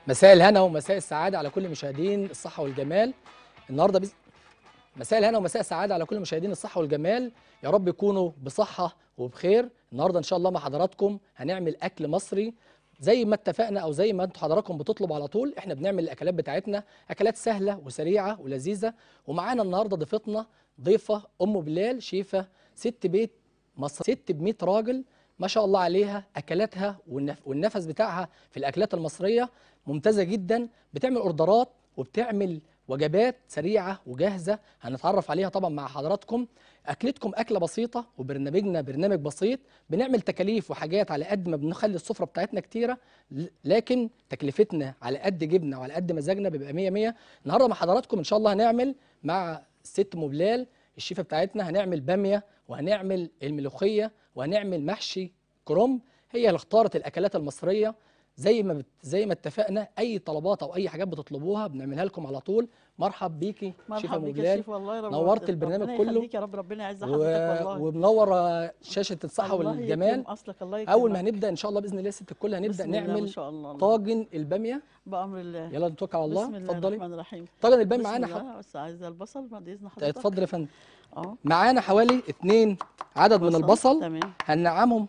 مساء الهنا ومساء السعادة على كل مشاهدين الصحة والجمال النهارده بز... مساء الهنا ومساء السعادة على كل مشاهدين الصحة والجمال يا رب يكونوا بصحة وبخير النهارده إن شاء الله مع حضراتكم هنعمل أكل مصري زي ما اتفقنا أو زي ما انتوا حضراتكم بتطلبوا على طول احنا بنعمل الأكلات بتاعتنا أكلات سهلة وسريعة ولذيذة ومعانا النهارده ضيفتنا ضيفة أم بلال شيفة ست بيت مصر ست ب 100 راجل ما شاء الله عليها اكلاتها والنف... والنفس بتاعها في الاكلات المصريه ممتازه جدا بتعمل اوردرات وبتعمل وجبات سريعه وجاهزه هنتعرف عليها طبعا مع حضراتكم اكلتكم اكله بسيطه وبرنامجنا برنامج بسيط بنعمل تكاليف وحاجات على قد ما بنخلي السفره بتاعتنا كتيره ل- لكن تكلفتنا على قد جبنا وعلى قد مزاجنا بيبقى 100 100 النهارده مع حضراتكم ان شاء الله هنعمل مع الست ام بلال الشيفه بتاعتنا هنعمل باميه وهنعمل الملوخيه وهنعمل محشي كرنب هي اللي اختارت الاكلات المصريه زي ما بت... زي ما اتفقنا اي طلبات او اي حاجات بتطلبوها بنعملها لكم على طول مرحب بيكي شيفه مرحبا ام بيك يا بلال شيف والله رب نورت البرنامج ربنا كله. يخليك يا رب ربنا يعز و... حضرتك والله ومنور آه، شاشه الصحه الله والجمال يكرم اصلك الله اول ما يكرمك. هنبدا ان شاء الله باذن الله ست الكل هنبدا بسم الله ما نعمل شاء الله الله. طاجن الباميه بامر الله يلا نتوكل على الله بسم الله اتفضلي الرحمن الرحيم طاجن الباميه بسم معانا ح... الله بس عايزه البصل بعد اذن حضرتك اتفضل يا فندم اه معانا حوالي اتنين عدد من بصل، البصل تمام هننعمهم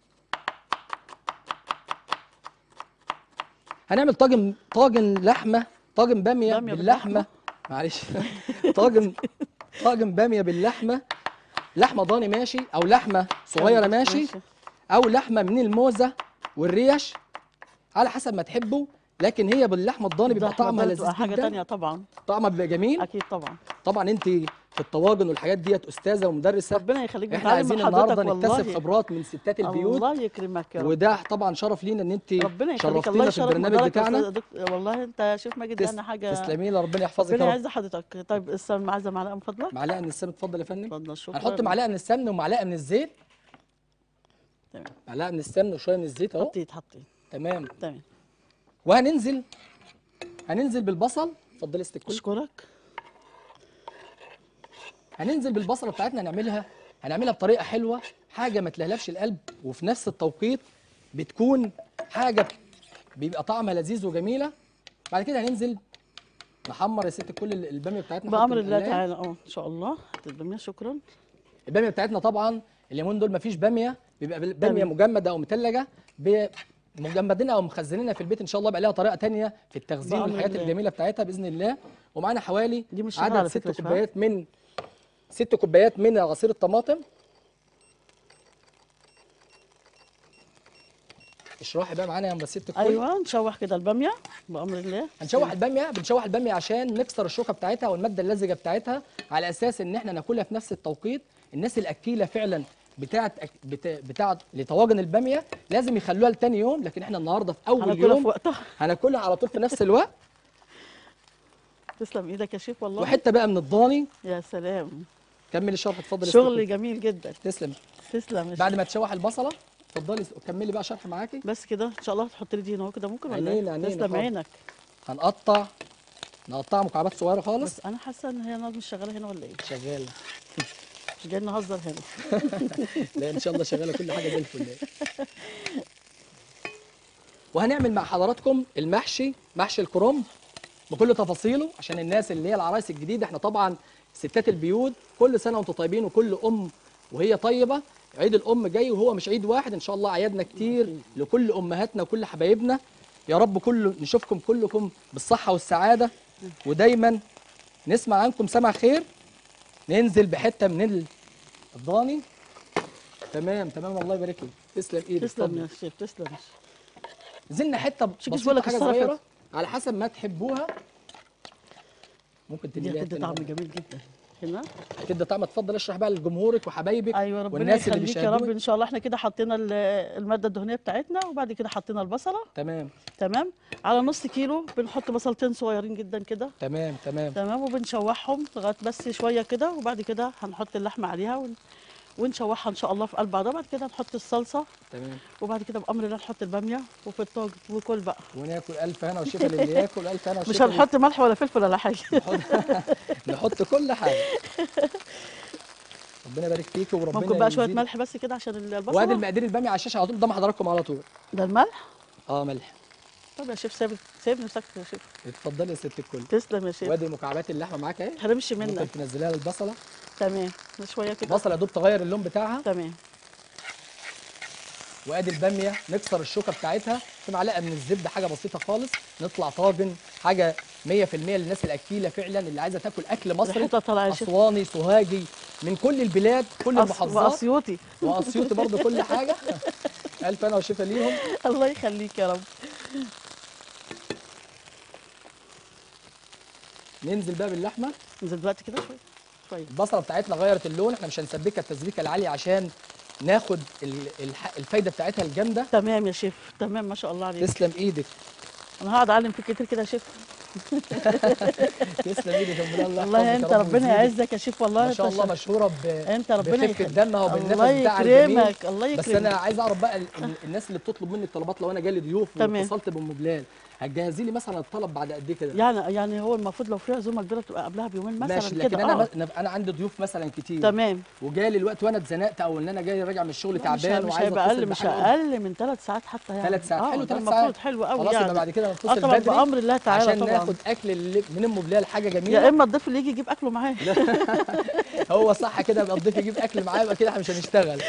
هنعمل طاجن طاجن لحمه طاجن باميه, بامية باللحمه باللحمة. معلش طاجن طاجن باميه باللحمه لحمه ضاني ماشي او لحمه صغيره تمام، ماشي او لحمه من الموزه والريش على حسب ما تحبوا لكن هي باللحمه الضاني بيبقى اللحمة طعمها ده لذيذ بتبقى حاجه جدا تانية طبعا طعمها بيبقى جميل اكيد طبعا طبعا انت في الطواجن والحاجات ديت استاذه ومدرسه ربنا يخليك احنا بتعلم عايزين من حضرتك النهارده نكتسب والله. خبرات من ستات البيوت الله يكرمك يا رب وده طبعا شرف لينا ان انت ربنا يخليك الله شرفتينا في يشرف البرنامج مدارك يا بتاعنا أستاذ دكتور. والله انت يا شيف ماجد تس- انا حاجه تسلمي لي ربنا يحفظك ربنا يا رب يعز حضرتك طيب السلام عايزه معلقه من فضلك معلقه من السمن اتفضل يا فندم اتفضل شكرا هنحط معلقه من السمن ومعلقه من الزيت تمام معلقه من السمن وشويه من الزيت اهو حطيت حطيت تمام تمام وهننزل هننزل بالبصل اتفضلي است الكل اشكرك هننزل بالبصله بتاعتنا هنعملها هنعملها بطريقه حلوه حاجه ما تلهلبش القلب وفي نفس التوقيت بتكون حاجه بيبقى طعمها لذيذ وجميله بعد كده هننزل نحمر يا ست الكل الباميه بتاعتنا نحط بامر الله القلاية. تعالى اه ان شاء الله هتتبنيها شكرا الباميه بتاعتنا طبعا اليومين دول مفيش باميه بيبقى بال- باميه تمام. مجمده او متلجه ب- مجمدينها او مخزنينها في البيت ان شاء الله بقى لها طريقه تانية في التخزين بأمر والحاجات الله. الجميله بتاعتها باذن الله ومعانا حوالي دي مش شغالة عدد على ست فكرة يا شباب. كوبايات من ست كوبايات من عصير الطماطم اشرحي بقى معانا يا ام ست الكل ايوه نشوح كده الباميه بامر الله هنشوح الباميه بنشوح الباميه عشان نكسر الشوكه بتاعتها والماده اللزجه بتاعتها على اساس ان احنا ناكلها في نفس التوقيت الناس الاكيله فعلا بتاعت بتا- بتاعت لطواجن الباميه لازم يخلوها لتاني يوم لكن احنا النهارده في اول هناكلها في يوم وقتها هناكلها على طول في نفس الوقت تسلم ايدك يا شيف والله وحته بقى من الضاني يا سلام كملي الشرح اتفضلي يا شغل ستي. جميل جدا تسلم تسلم يا بعد شيف. ما تشوح البصله اتفضلي كملي بقى شرح معاكي بس كده ان شاء الله تحط لي دي هنا كده ممكن ولا عينينا- إيه؟ عينينا تسلم حاضر. عينك هنقطع نقطعها مكعبات صغيره خالص بس انا حاسه ان هي نار مش شغاله هنا ولا ايه شغاله مش جاي نهزر هنا لا ان شاء الله شغاله كل حاجه زي الفل وهنعمل مع حضراتكم المحشي محشي الكرنب بكل تفاصيله عشان الناس اللي هي العرايس الجديده احنا طبعا ستات البيوت كل سنه وانتم طيبين وكل ام وهي طيبه عيد الام جاي وهو مش عيد واحد ان شاء الله اعيادنا كتير لكل امهاتنا وكل حبايبنا يا رب كل نشوفكم كلكم بالصحه والسعاده ودايما نسمع عنكم سمع خير ننزل بحته من ال- الضاني تمام تمام الله يبارك لك تسلم ايدك تسلم اتفضل. يا شيف تسلم يا شيف. نزلنا حته شو بسيطه بقولك حاجه الصرف صغيره يا- على حسب ما تحبوها ممكن دي تديها هتدي طعم جميل جدا هنا تدي طعم اتفضل اشرح بقى لجمهورك وحبايبك ايوه ربنا والناس اللي يخليك يا رب بيشاهدوك ان شاء الله احنا كده حطينا ال- الماده الدهنيه بتاعتنا وبعد كده حطينا البصله تمام تمام على نص كيلو بنحط بصلتين صغيرين جدا كده تمام تمام تمام وبنشوحهم لغايه بس شويه كده وبعد كده هنحط اللحمه عليها ون... ونشوحها ان شاء الله في قلب بعضها بعد كده نحط الصلصه تمام وبعد كده بامر الله نحط الباميه وفي الطاجن وكل بقى وناكل الف هنا وشفا للي ياكل الف هنا وشفا مش للي- هنحط ملح ولا فلفل ولا حاجه نحط نحط كل حاجه ربنا يبارك فيك وربنا ممكن بقى شويه يزيد- ملح بس كده عشان وادي البصله المقادير الباميه على الشاشه على طول قدام حضراتكم على طول ده الملح اه ملح طب يا شيف سيب سيبني ساكت يا شيف اتفضلي يا ست الكل تسلم يا شيف وادي مكعبات اللحمه معاك اهي هرمش منك ممكن تنزليها للبصله تمام شويه كده بصله يا دوب تغير اللون بتاعها تمام وادي الباميه نكسر الشوكه بتاعتها في معلقه من الزبده حاجه بسيطه خالص نطلع طاجن حاجه 100% للناس الاكيله فعلا اللي عايزه تاكل اكل مصري ريحتها طالعه يا شيف اسواني سوهاجي من كل البلاد كل أس- المحافظات واسيوطي واسيوط برضه كل حاجه الف انا وشفا ليهم الله يخليك يا رب ننزل بقى باللحمه ننزل دلوقتي كده شويه شويه البصله بتاعتنا غيرت اللون احنا مش هنسبكها التسبيكه العاليه عشان ناخد ال- الح- الفايده بتاعتها الجامده تمام يا شيف تمام ما شاء الله عليك تسلم ايدك انا هقعد اعلم فيك كتير كده يا شيف تسلم ايدك يا أم الله والله يحفظك انت يا رب ربنا ويزيدك. يعزك يا شيف والله ما شاء أنت الله ش- مشهوره ب انت ربنا بخفه يخليك دمها وبالنفس الله بتاعها الجميل يكرمك الله بس يكرمك انا عايز اعرف بقى ال- ال- الناس اللي بتطلب مني الطلبات لو انا جالي ضيوف تمام. واتصلت بام بلال هتجهزي لي مثلا الطلب بعد قد ايه كده يعني يعني هو المفروض لو في عزومه كبيره تبقى قبلها بيومين مثلا ماشي كده لكن انا آه. م- انا عندي ضيوف مثلا كتير تمام وجالي الوقت وانا اتزنقت او ان انا جاي راجع من الشغل لا، مش تعبان مش وعايز هيبقى أتصل اقل مش بحاجة. اقل من ثلاث ساعات حتى يعني ثلاث ساعات آه، حلو ده ثلاث المفروض ساعات حلو قوي خلاص يعني يبقى بعد كده اه نتصل طبعا بدري بامر الله تعالى عشان طبعا ناخد اكل اللي من ام بلال حاجه يا جميله اما الضيف اللي يجي يجيب اكله معاه هو صح كده يبقى الضيف يجيب اكل معاه يبقى كده احنا مش هنشتغل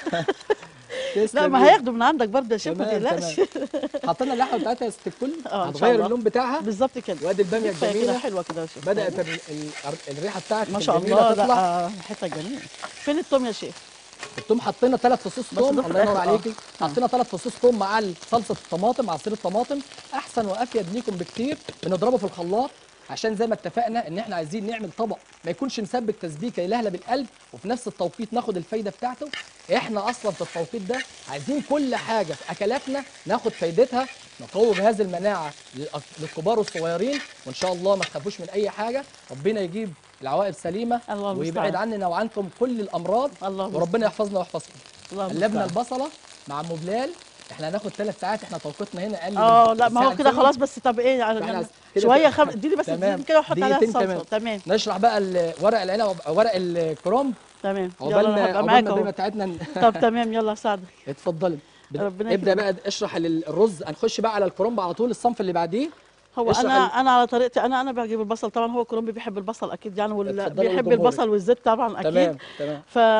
لا تسلم ما إيدك. هياخده من عندك برضه يا شيف ما تمام تقلقش تمام حطينا اللحمه بتاعتها يا ست الكل اه، إن شاء هتغير الله. اللون بتاعها بالظبط كده وادي الباميه كفايه كده الجميله حلوه كده يا شيف بدات ال- ال- الريحه بتاعت ما شاء الجميلة الله تطلع لا حته جميله فين التوم يا شيف التوم حطينا ثلاث فصوص بس توم ده في الله ينور الآخر، اه. عليكي حطينا ثلاث فصوص توم مع صلصه الطماطم عصير الطماطم احسن وافيد ليكم بكتير بنضربه في الخلاط عشان زي ما اتفقنا ان احنا عايزين نعمل طبق ما يكونش مسبك تسبيكه يلهلب بالقلب وفي نفس التوقيت ناخد الفايده بتاعته احنا اصلا في التوقيت ده عايزين كل حاجه في اكلاتنا ناخد فايدتها نقوي جهاز المناعه للأك- للكبار والصغيرين وان شاء الله ما تخافوش من اي حاجه ربنا يجيب العواقب سليمه الله المستعان. ويبعد عننا وعنكم كل الامراض الله وربنا يحفظنا ويحفظكم الله قلبنا المستعان. البصله مع ام بلال احنا هناخد ثلاث ساعات احنا توقيتنا هنا اقل من اه لا ما هو ساعتين. كده خلاص بس طب ايه فاحنا يعني كده شويه كده. خم... اديني بس تمام. دقيقتين كده واحط عليها دقيقتين الصلصه تمام نشرح بقى ال- ورق العنب ورق الكرنب تمام عقبال يلا ما انا هبقى عقبال معاك ما اهو البيمه بتاعتنا ن- طب تمام يلا ساعدك اتفضلي بت- ربنا ابدا يكرمك. بقى اشرح ال- الرز هنخش بقى على الكرنب على طول الصنف اللي بعديه هو اشرح انا ال- انا على طريقتي انا انا بجيب البصل طبعا هو كرومبي بيحب البصل اكيد يعني وال... اتفضلي بيحب لجمهورك. البصل والزيت طبعا اكيد تمام تمام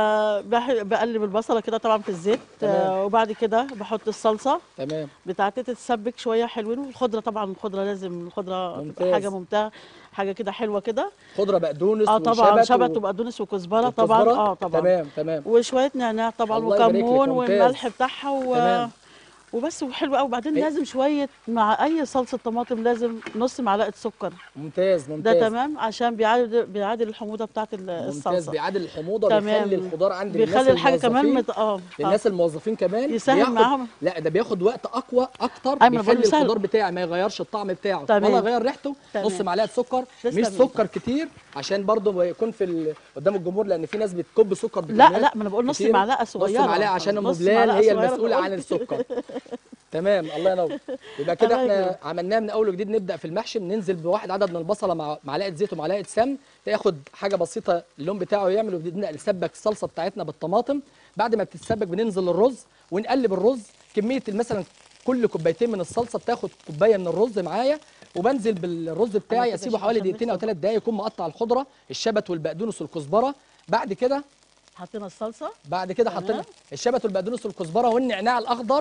فبقلب البصله كده طبعا في الزيت تمام. آه وبعد كده بحط الصلصه تمام بتاعتي تتسبك شويه حلوين والخضره طبعا الخضره لازم الخضره تبقى ممتاز. حاجه ممتعه حاجه كده حلوه كده خضره بقدونس اه طبعا وشبت شبت و- وبقدونس وكزبره طبعا والكزبرة. اه طبعا تمام تمام وشويه نعناع طبعا الله يبارك لك، وكمون ممتاز. والملح بتاعها و... تمام. وبس وحلو قوي وبعدين إيه؟ لازم شويه مع اي صلصه طماطم لازم نص معلقه سكر ممتاز ده ممتاز تمام عشان بيعادل بيعادل الحموضه بتاعت ال- ممتاز الصلصه بيعادل الحموضه تمام. بيخلي الخضار عند الناس بيخلي الحاجه كمان الموظفين مت... اه للناس الموظفين كمان يسهل بياخد- معاهم. لا ده بياخد وقت اقوى اكتر أيوة، ما أنا بقول بيخلي يسهل. الخضار بتاعي ما يغيرش الطعم بتاعه تمام. ولا يغير ريحته تمام. نص معلقه سكر تسلم مش إيدك. سكر كتير عشان برضه ما يكون في ال... قدام الجمهور لان في ناس بتكب سكر لا بكميات لا ما انا بقول نص كتيرة. معلقه صغيره نص معلقه عشان ام نص بلال معلقة هي صغيرة المسؤوله عن بقول. السكر تمام الله ينور يبقى كده الله احنا يكرمك. عملناها من اول وجديد نبدا في المحشي بننزل بواحد عدد من البصله مع معلقه زيت ومعلقه سمن تاخد حاجه بسيطه اللون بتاعه يعمل وبنبدا نسبك الصلصه بتاعتنا بالطماطم بعد ما بتتسبك بننزل الرز ونقلب الرز كميه مثلا كل كوبايتين من الصلصه بتاخد كوبايه من الرز معايا وبنزل بالرز بتاعي كده اسيبه شوف حوالي عشان دقيقتين او نكسر. ثلاث دقائق يكون مقطع الخضره الشبت والبقدونس والكزبره بعد كده حطينا الصلصه بعد كده تمام. حطينا الشبت والبقدونس والكزبره والنعناع الاخضر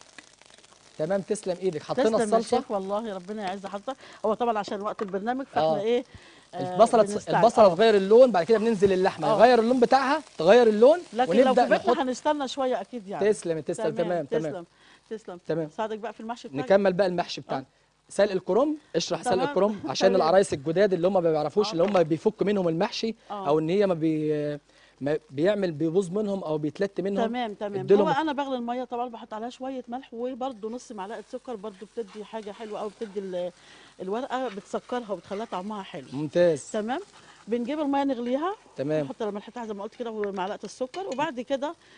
تمام تسلم ايدك حطينا تسلم يا الصلصه شيخ والله ربنا يعز حضرتك هو طبعا عشان وقت البرنامج فاحنا آه. ايه آه، البصله بنستعجل. البصله آه. تغير اللون بعد كده بننزل اللحمه آه. يغير اللون بتاعها تغير اللون لكن لو ونبدا في بيتنا نحط هنستنى شويه اكيد يعني تسلم تسلم تمام تمام تسلم تسلم تمام. ساعدك بقى في المحشي بتاعك نكمل بقى المحشي بتاعنا سلق الكرنب اشرح سلق تمام. الكرنب عشان تمام. العرايس الجداد اللي هم ما بيعرفوش آه اللي هم بيفك منهم المحشي آه. او ان هي ما بي ما بيعمل بيبوظ منهم او بيتلت منهم تمام تمام اديلهم هو انا بغلي الميه طبعا بحط عليها شويه ملح وبرده نص معلقه سكر برده بتدي حاجه حلوه قوي بتدي ال- الورقه بتسكرها وبتخليها طعمها حلو ممتاز تمام بنجيب الميه نغليها تمام نحط الملح بتاعها زي ما قلت كده ومعلقه السكر وبعد كده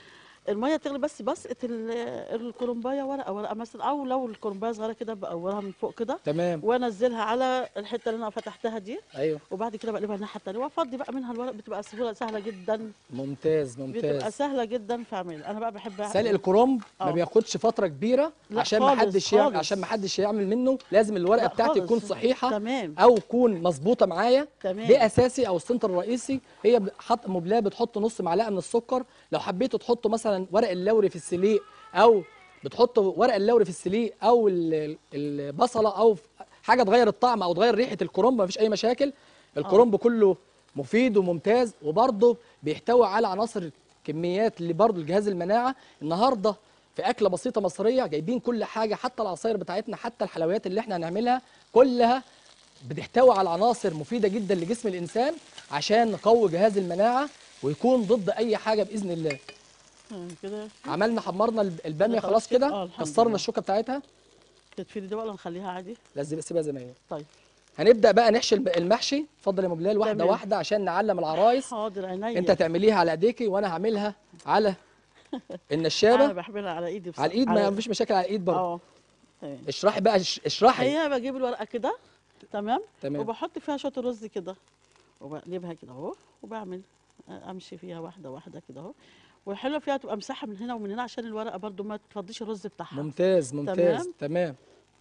الميه تغلي بس بسقط ال- الكرنبايه ورقه ورقه مثلا او لو الكرنبايه صغيره كده بقورها من فوق كده تمام وانزلها على الحته اللي انا فتحتها دي ايوه وبعد كده بقلبها الناحيه التانيه وافضي بقى منها الورق بتبقى سهوله سهله جدا ممتاز بتبقى ممتاز سهله جدا في عمل انا بقى بحب سلق الكرنب ما آه. بياخدش فتره كبيره لا عشان ما خالص، حدش يعمل خالص. عشان ما حدش يعمل منه لازم الورقه لا بتاعتي تكون خالص. صحيحه تمام او تكون مظبوطه معايا تمام ده اساسي او السنتر الرئيسي هي ب- حط مبلاه بتحط نص معلقه من السكر لو حبيتوا تحطوا مثلا ورق اللوري في السليق او بتحطوا ورق اللوري في السليق او ال- ال- البصله او ف- حاجه تغير الطعم او تغير ريحه الكرنب مفيش اي مشاكل الكرنب كله مفيد وممتاز وبرضه بيحتوي على عناصر كميات اللي برضه الجهاز المناعه النهارده في اكله بسيطه مصريه جايبين كل حاجه حتى العصاير بتاعتنا حتى الحلويات اللي احنا هنعملها كلها بتحتوي على عناصر مفيده جدا لجسم الانسان عشان نقوي جهاز المناعه ويكون ضد اي حاجه باذن الله تمام كده عملنا حمرنا الب- الباميه خلاص خلاص كده؟ كده آه، الحمد كسرنا لله. الشوكه بتاعتها تتفيدي دي ولا نخليها عادي لازم سيبها زي ما هي طيب هنبدا بقى نحشي الب- المحشي اتفضل يا مبلال واحده تمام. واحده عشان نعلم العرايس حاضر عينيا انت تعمليها على ايديكي وانا هعملها على انا النشابه بحملها على ايدي بصراحة. على الايد ما فيش مشاكل على الايد برضه اه تمام اشرحي بقى اش- اشرحي هي بجيب الورقه كده تمام تمام وبحط فيها شويه الرز كده وبقلبها كده اهو وبعمل امشي فيها واحده واحده كده اهو والحلوه فيها تبقى مساحه من هنا ومن هنا عشان الورقه برضو ما تفضيش الرز بتاعها ممتاز ممتاز تمام. تمام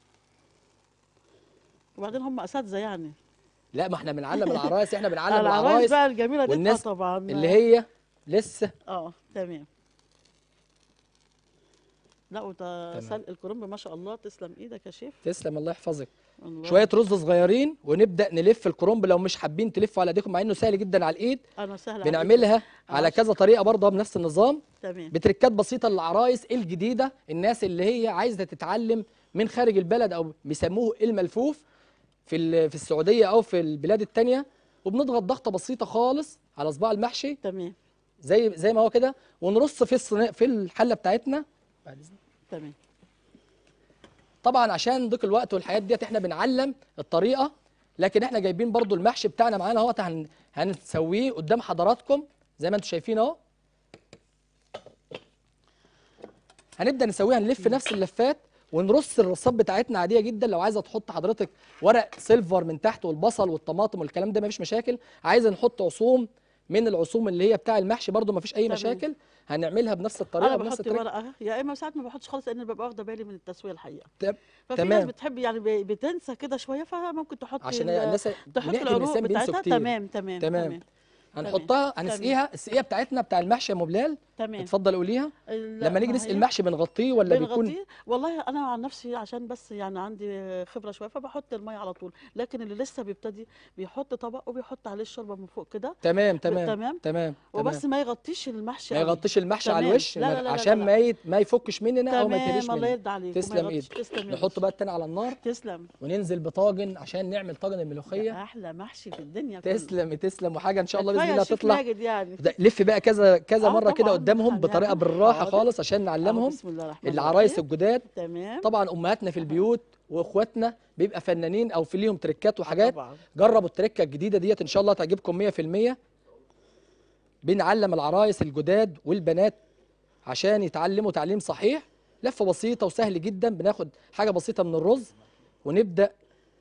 وبعدين هم اساتذه يعني لا ما احنا بنعلم العرايس احنا بنعلم العرايس العرايس بقى الجميله دي والناس آه طبعا اللي هي لسه اه تمام لا وت سلق الكرنب ما شاء الله تسلم ايدك يا شيف تسلم الله يحفظك الله. شويه رز صغيرين ونبدا نلف الكرنب لو مش حابين تلفوا على ايديكم مع انه سهل جدا على الايد انا سهله عليك. بنعملها على عشان- كذا طريقه برضه بنفس النظام تمام بتركات بسيطه للعرايس الجديده الناس اللي هي عايزه تتعلم من خارج البلد او بيسموه الملفوف في ال- في السعوديه او في البلاد التانية وبنضغط ضغطه بسيطه خالص على صباع المحشي تمام زي زي ما هو كده ونرص في الصينيه في الحله بتاعتنا بعد إذنك. تمام طبعا عشان ضيق الوقت والحاجات ديت احنا بنعلم الطريقه لكن احنا جايبين برضو المحشي بتاعنا معانا اهوت هن... هنسويه قدام حضراتكم زي ما انتم شايفين اهو هنبدا نسويها نلف نفس اللفات ونرص الرصات بتاعتنا عاديه جدا لو عايزه تحط حضرتك ورق سيلفر من تحت والبصل والطماطم والكلام ده مفيش مشاكل عايزه نحط عصوم من العصوم اللي هي بتاع المحشي برضو مفيش اي تمام. مشاكل هنعملها بنفس الطريقه انا بنفس بحط الطريقه ورقه يا اما ساعات ما بحطش خالص لان ببقى واخده بالي من التسويه الحقيقه تم- ففي تمام. ناس بتحب يعني ب- بتنسى كده شويه فممكن تحط عشان ال- الناس تحط بنحكي العروق الانسان بينسوا بتاعتها كتير تمام تمام تمام. تمام هنحطها هنسقيها السقيه بتاعتنا بتاع المحشي يا ام بلال تمام اتفضل قوليها ال- لما نيجي ما نسقي هي المحشي بنغطيه ولا بيكون بنغطيه والله انا عن نفسي عشان بس يعني عندي خبره شويه فبحط الميه على طول لكن اللي لسه بيبتدي بيحط طبق وبيحط عليه الشوربه من فوق كده تمام تمام تمام. تمام وبس تمام. ما يغطيش المحشي ما قوي. يغطيش المحشي على تمام. الوش لا لا ما- لا لا عشان لا. ما ي... ما يفكش مننا او ما يتهريش تمام الله مننا يرضى عليك وما تسلم يغطيش. ايدك تسلم يا نحطه باشا. بقى التاني على النار تسلم وننزل بطاجن عشان نعمل طاجن الملوخيه احلى محشي في الدنيا كلها. تسلم تسلم وحاجه ان شاء الله باذن كفاية الله شيف تطلع ماجد يعني ده- لف بقى كذا كذا آه مره كده طبعاً، قدامهم خليها بطريقه كده. بالراحه حاضر. خالص عشان أهو نعلمهم بسم الله الرحمن العرايس الرحيم. الجداد تمام طبعا امهاتنا في البيوت واخواتنا بيبقى فنانين او في ليهم تريكات وحاجات طبعا جربوا التركه الجديده ديت ان شاء الله تعجبكم 100% بنعلم العرايس الجداد والبنات عشان يتعلموا تعليم صحيح لفه بسيطه وسهل جدا بناخد حاجه بسيطه من الرز ونبدا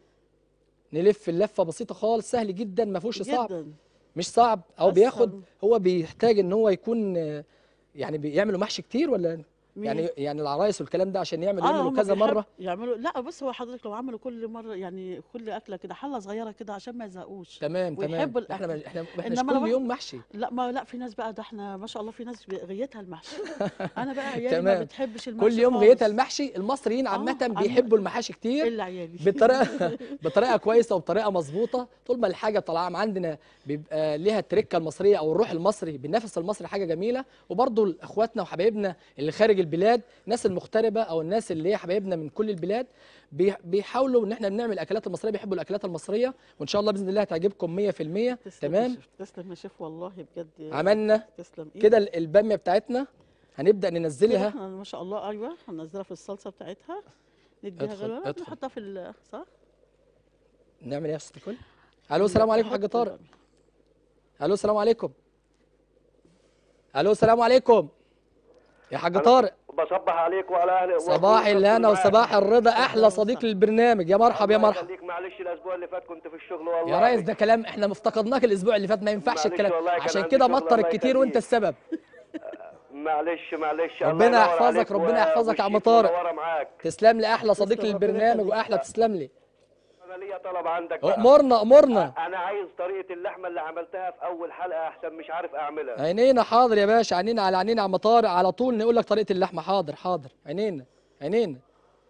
نلف اللفه بسيطه خالص سهل جدا ما فيهوش صعب جدا مش صعب او أسهل. بياخد هو بيحتاج ان هو يكون آه، يعني بيعملوا محشي كتير ولا مين؟ يعني يعني العرايس والكلام ده عشان يعملوا اه يعملوا هم كذا بيحب مره يعملوا لا بص هو حضرتك لو عملوا كل مره يعني كل اكله كده حله صغيره كده عشان ما يزهقوش تمام تمام ويحبوا احنا الأكل. ما- احنا احنا إنما مش أنا كل بقى- يوم محشي لا ما لا في ناس بقى ده احنا ما شاء الله في ناس بي- غيتها المحشي انا بقى عيالي ما تمام. بتحبش المحشي كل يوم خالص. غيتها المحشي المصريين عامه عامة. بيحبوا المحاشي كتير الا عيالي بطريقه بطريقه كويسه وبطريقه مظبوطه طول ما الحاجه طالعه عندنا بيبقى ليها التركه المصريه او الروح المصري بالنفس المصري حاجه جميله وبرضه اخواتنا وحبايبنا اللي خارج البلاد الناس المغتربه او الناس اللي هي حبايبنا من كل البلاد بي- بيحاولوا ان احنا بنعمل الاكلات المصريه بيحبوا الاكلات المصريه وان شاء الله باذن الله هتعجبكم 100% تسلم يا تمام شيف تسلم يا شيف والله بجد عملنا تسلم ايدك كده ال- الباميه بتاعتنا هنبدا كده ننزلها احنا ما شاء الله ايوه هننزلها في الصلصه بتاعتها نديها ادخل- غلوه ادخل. نحطها في ال- صح نعمل ايه يا استاذ الكل الو السلام عليكم حاج نحط طارق ال- الو السلام عليكم الو السلام عليكم يا حاج أنا طارق بصبح عليك وعلى اهل صباح الهنا وصباح الرضا احلى صديق للبرنامج يا مرحب يا مرحب خليك معلش الاسبوع اللي فات كنت في الشغل والله يا ريس ده كلام احنا مفتقدناك الاسبوع اللي فات ما ينفعش معلش الكلام والله كان عشان عندي كده شغل، مطر الله الكتير وانت يخليك. السبب معلش معلش الله ربنا ينور يحفظك، عليك ربنا يحفظك يا عم ومشيت طارق. منورة معاك تسلم لي احلى صديق تسلم، ربنا للبرنامج يخليك. واحلى تسلم لي انا ليا طلب عندك بقى. امرنا امرنا انا عايز طريقه اللحمه اللي عملتها في اول حلقه احسن مش عارف اعملها عينينا حاضر يا باشا عينينا على عينينا يا عم طارق على طول نقول لك طريقه اللحمه حاضر حاضر عينينا عينينا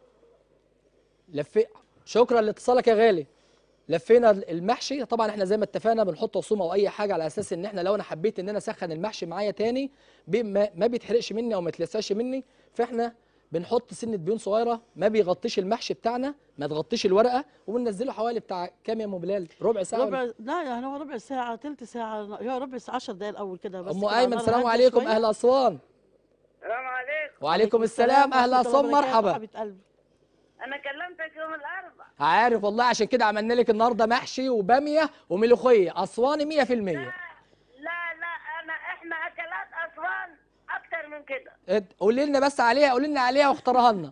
لفي شكرا لاتصالك يا غالي لفينا المحشي طبعا احنا زي ما اتفقنا بنحط عصومه او اي حاجه على اساس ان احنا لو انا حبيت ان انا اسخن المحشي معايا تاني بي ما, ما بيتحرقش مني او ما يتلسعش مني فاحنا بنحط سنه دهون صغيره ما بيغطيش المحشي بتاعنا ما تغطيش الورقه وبننزله حوالي بتاع كام يا ام بلال ربع ساعه ولا- ربع لا يعني هو ربع ساعة تلت ساعة يا ربع ساعة 10 دقايق الأول كده بس ام كده على ايمن نار سلام هادية عليكم شوية. اهل اسوان السلام عليكم وعليكم السلام اهل ورحمة الله اسوان وبركاته، مرحبا حبيبة قلبي انا كلمتك يوم الاربعاء عارف والله عشان كده عملنا لك النهارده محشي وباميه وملوخيه اسواني 100% لا لا انا احنا اكلات اسوان اكتر من كده اد- قولي لنا بس عليها قولي لنا عليها واختارها لنا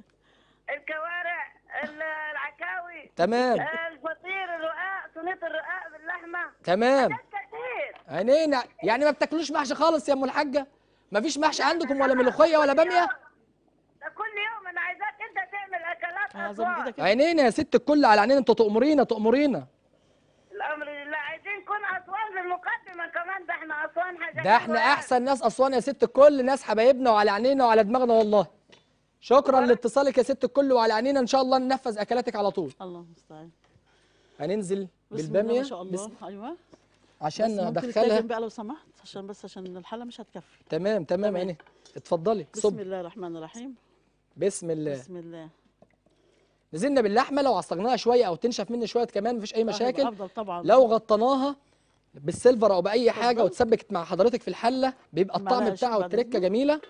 الكوارع ال- العكاوي تمام الفطير الرقاق صينيه الرقاق باللحمه تمام حاجات كتير عينينا يعني ما بتاكلوش محشي خالص يا ام الحاجه ما فيش محشي عندكم ولا ملوخيه ولا باميه ده كل يوم انا عايزاك انت تعمل اكلات عايزة من اسوان ايدك عينينا يا ست الكل على عينينا انتوا تؤمرينا تؤمرينا الامر لله عايزين نكون اسوان بالمقدمه كمان ده احنا اسوان حاجه ده احنا احسن ناس اسوان يا ست الكل ناس حبايبنا وعلى عينينا وعلى دماغنا والله شكرا لاتصالك يا ست الكل وعلى عينينا ان شاء الله ننفذ اكلاتك على طول الله المستعان هننزل بسم الله بالباميه ما شاء الله بس ايوه عشان بس ممكن ندخلها التاجن بقى لو سمحت عشان بس عشان الحلة مش هتكفي تمام تمام تمام. عيني اتفضلي بسم صب الله الرحمن الرحيم بسم الله بسم الله نزلنا باللحمه لو عصقناها شويه او تنشف مني شويه كمان مفيش اي آه، هيبقى مشاكل افضل طبعا لو غطيناها بالسيلفر او باي حاجه اتفضل. واتسبكت مع حضرتك في الحله بيبقى الطعم معلقة بتاعها شوف بعد والتركه إذنك. جميله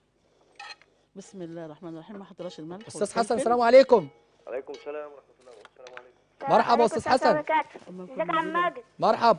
بسم الله الرحمن الرحيم ما حطيناش الملح استاذ حسن والفلفل. السلام عليكم عليكم السلام ورحمه الله والسلام عليكم مرحبا استاذ حسن أما ازيك يا نكون عم جديدة. ماجد مرحب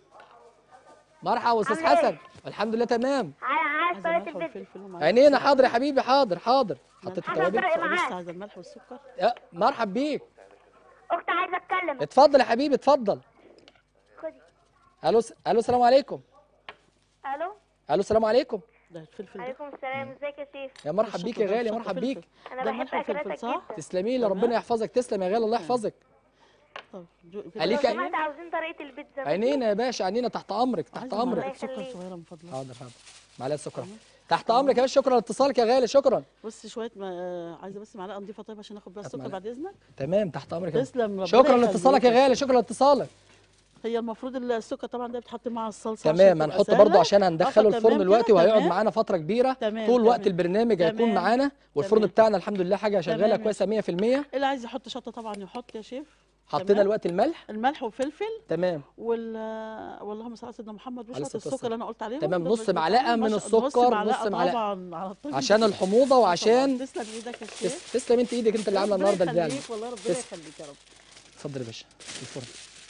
مرحبا استاذ عامل إيه؟ حسن الحمد لله تمام عايز عايزة طريقه الملح البيتزا والفلفل ومعلقة عينينا سكر. حاضر يا حبيبي حاضر حاضر حطيت حسن التوابل فرق معاك. لسه عايزة الملح والسكر يا مرحب بيك اختي عايزه اتكلم اتفضل يا حبيبي اتفضل خدي الو س- الو السلام عليكم الو الو السلام عليكم ده الفلفل ده عليكم السلام ازيك يا سيف يا مرحب بيك يا شطة ده، غالي يا شطة مرحب فلفل. بيك انا ده بحب ملح وفلفل اكلاتك صح؟ جدا تسلمي لي تمام. ربنا يحفظك تسلم يا غالي الله يحفظك طب جو- كده عليك لو أي- سمحت عاوزين طريقه البيتزا عينينا يا باشا عينينا تحت امرك تحت عايزة امرك معلقة سكر يخليك. صغيرة من فضلك حاضر حاضر معلقه سكر تحت امرك يا باشا شكرا لاتصالك يا غالي شكرا بس شوية ما آه، عايزة بس معلقة نضيفة طيب عشان اخد بقى هات السكر معلقة. بعد اذنك تمام تحت امرك يا تسلم ربنا شكرا يخليك لاتصالك يا غالي شكرا لاتصالك هي المفروض السكر طبعا ده بتحط مع الصلصة عشان تمام تبقى هنحط سهلة. برضو عشان هندخله آه، الفرن فتمام دلوقتي كده، وهيقعد تمام. معانا فتره كبيره تمام، طول وقت تمام. البرنامج هيكون تمام. معانا والفرن تمام. بتاعنا الحمد لله حاجه شغاله تمام. كويسه 100% اللي عايز يحط شطة طبعا يحط يا شيف حطينا تمام. الوقت الملح الملح وفلفل تمام وال واللهم صل على سيدنا محمد عليه وشويه الصلاة السكر اللي انا قلت عليهم تمام، دول نص بس- معلقة ما من شاء- نص السكر، معلقة نص معلقة. طبعا على الطاجن عشان الحموضه وعشان تسلم ايدك يا شيف تس- تسلم انت ايدك انت اللي عامله ربنا النهارده البلان يخليك والله ربنا تسلم. يخليك يا رب اتفضل يا باشا الفرن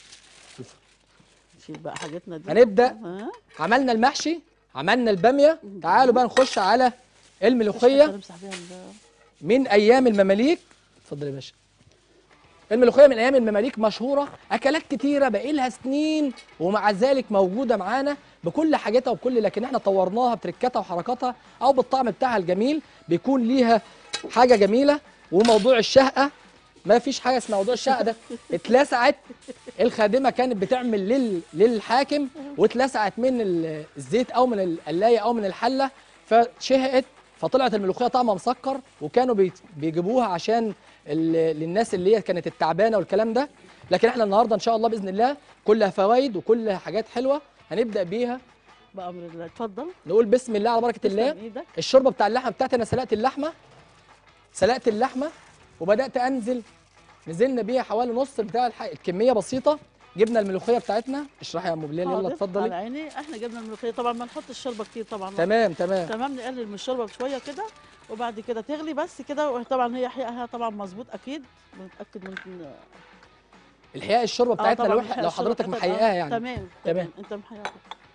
شيل بقى حاجتنا دي هنبدأ. ها عملنا المحشي عملنا الباميه تعالوا بقى نخش على الملوخيه نمسح بيها ال- من ايام المماليك اتفضل يا باشا الملوخيه من ايام المماليك مشهوره اكلات كتيره بقى لها سنين ومع ذلك موجوده معانا بكل حاجاتها وبكل لكن احنا طورناها بتركاتها وحركاتها او بالطعم بتاعها الجميل بيكون ليها حاجه جميله وموضوع الشهقه ما فيش حاجه اسمها موضوع الشهقه ده اتلسعت الخادمه كانت بتعمل لل... للحاكم واتلسعت من ال- الزيت او من القلايه او من الحله فشهقت فطلعت الملوخيه طعمها مسكر وكانوا بي... بيجيبوها عشان ال... للناس اللي هي كانت التعبانه والكلام ده لكن احنا النهارده ان شاء الله باذن الله كلها فوائد وكلها حاجات حلوه هنبدا بيها بامر الله اتفضل نقول بسم الله على بركه الله تسلم ايدك الشوربه بتاع اللحمه بتاعتي انا سلقت اللحمه سلقت اللحمه وبدات انزل نزلنا بيها حوالي نص بتاع الح... الكميه بسيطه جبنا الملوخيه بتاعتنا اشرحي يا ام بلال يلا حاضر، على اتفضلي عيني احنا جبنا الملوخيه طبعا ما نحط الشوربه كتير طبعا تمام تمام تمام نقلل من الشوربه بشويه كده وبعد كده تغلي بس كده وطبعا هي حقها طبعا مظبوط اكيد بنتاكد من الحقيقه الشوربه آه بتاعتنا طبعاً لو الحقيقة لو الشوربة حضرتك بتاعتها- محققاها آه، يعني تمام تمام. انت محققها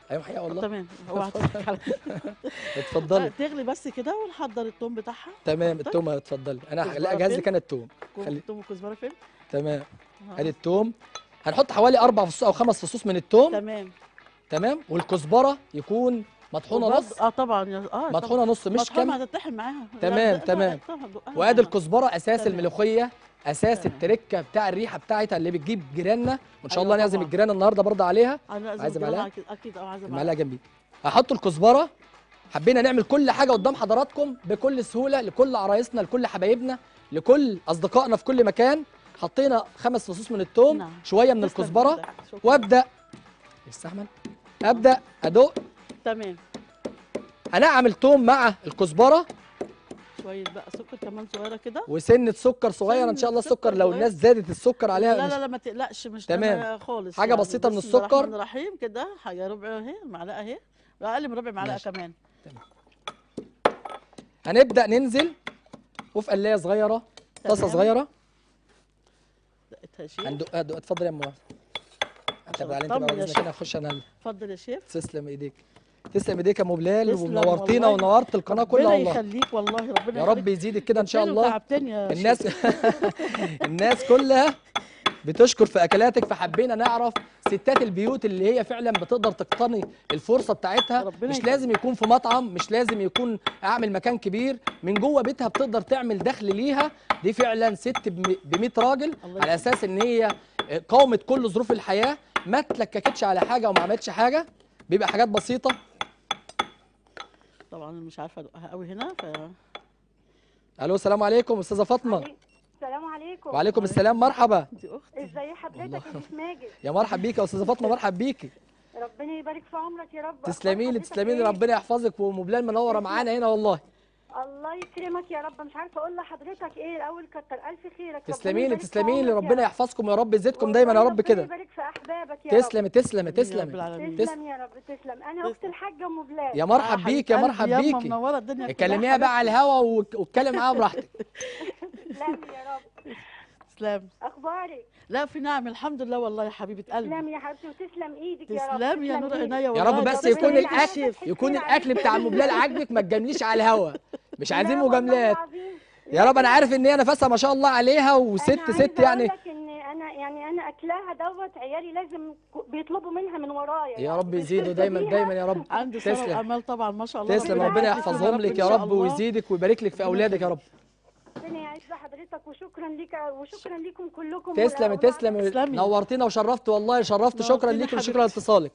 ايوه حقيقه والله تمام هو هتضحك على اتفضلي تغلي بس كده ونحضر التوم بتاعها تمام التوم اتفضلي انا كزبرة لا اجهز فين؟ لك انا التوم كوب خلي- التوم والكزبره فين؟ تمام آه. ادي التوم هنحط حوالي اربع فصوص او خمس فصوص من التوم تمام تمام والكزبره يكون مطحونه وبرضه- نص اه طبعا يا- اه مطحونه نص مش كام كام هتتطحن معاها لا، تمام، لا، تمام. طبعاً دقها وادي معاها. الكزبره اساس تمام. الملوخيه اساس تمام. التركه بتاع الريحه بتاعتها اللي بتجيب جيراننا وان شاء أيوة الله نعزم طبعاً. الجيران النهارده برضه عليها انا لازم عايزة أجيبها معلقة؟ اكيد اكيد اه عايزه المعلقه معلقه جنبي هحط الكزبره حبينا نعمل كل حاجه قدام حضراتكم بكل سهوله لكل عرايسنا لكل حبايبنا لكل اصدقائنا في كل مكان حطينا خمس فصوص من الثوم نعم. شويه من تسلم الكزبره إيدك. شكراً. وابدا استحمل ابدا ادق تمام هنعمل الثوم مع الكزبره شويه بقى سكر كمان صغيره كده وسنه سكر صغيره ان شاء الله سنة السكر سكر لو صغير. الناس زادت السكر عليها لا مش- لا لا ما تقلقش مش تمام. تمام خالص حاجة بسيطة من بسم الله السكر. الرحمن الرحيم كده حاجه ربع اهي معلقه اهي اقل من ربع معلقه ماشي. كمان هنبدا ننزل وفي قلايه صغيره طاسه تمام. صغيره دقتها شيف هندق ادق اتفضل يا ام وهب. عشان تعالى انت أطمن بقى يا باذنك شيخ. هنا اخش انا اتفضل يا شيف تسلم ايديك تسلم ايديك يا ام بلال تسلم ونورتينا والله. ونورت القناه كلها ربنا والله يخليك والله ربنا يا رب يزيدك كده ان شاء الله تعبتني يا الناس شيف. الناس كلها بتشكر في اكلاتك فحبينا نعرف ستات البيوت اللي هي فعلا بتقدر تقتني الفرصه بتاعتها ربنا مش يخليك. لازم يكون في مطعم مش لازم يكون اعمل مكان كبير من جوه بيتها بتقدر تعمل دخل ليها دي فعلا ست ب 100 راجل الله على اساس ان هي قاومت كل ظروف الحياه ما تلككتش على حاجه وما عملتش حاجه بيبقى حاجات بسيطه طبعا أنا مش عارفه ادقها قوي هنا ف الو السلام عليكم استاذه فاطمه السلام عليكم وعليكم السلام مرحبا دي اختي ازي حضرتك يا شيخ ماجد يا مرحب بيك يا استاذه فاطمه مرحب بيكي ربنا يبارك في عمرك يا رب تسلمي لي أخبار تسلمي لي حضرتك ربنا يحفظك وام بلال منوره معانا هنا والله إيه؟ الله يكرمك يا رب مش عارفه اقول لحضرتك ايه الاول كتر الف خيرك ربنا تسلمي لي يبارك في تسلمي لي عمرك يا ربنا رب. يحفظكم يا رب يزيدكم دايما يا والله رب كده ربنا يبارك في احبابك يا رب تسلمي تسلمي آمين يا رب تسلمي العالمين. تس- تسلم يا رب تسلم انا اخت الحاجه ام بلال يا مرحب آه، بيك يا حبيبة مرحب قلبي، ياما بيكي منوره الدنيا كلها كلميها بقى على الهوا وك- واتكلم معاها براحتك تسلم يا رب تسلم اخبارك لا في نعم الحمد لله والله يا حبيبه قلبي تسلم يا حبيبتي وتسلم ايدك يا رب تسلم يا تسلم نور إيدك. عينيا يا والله رب ده بس ربنا يكون يجعلك الاكل شيف. يكون الاكل بتاع ام بلال عاجبك ما تجامليش على الهوا مش عايزين لا والله مجاملات العظيم. يا رب انا عارف ان هي نفسها ما شاء الله عليها أنا وست عايزة ست يعني أقول لك ان انا يعني انا اكلها دوت عيالي لازم ك- بيطلبوا منها من ورايا يا يعني رب يزيدوا بيتصلوا دايما بيها. دايما يا رب عندي سنه تسلم وامال طبعا ما شاء الله تسلم ربنا ربنا يعافيك يحفظهم لك إن يا شاء رب الله. ويزيدك ويبارك لك في ربنا اولادك يا رب ربنا يعز حضرتك وشكرا ليك وشكرا ليكم كلكم تسلمي والأولاد. تسلمي تسلمي. نورتينا وشرفت والله شرفت شكرا نورتينا ليك وشكرا حبيبتي. لاتصالك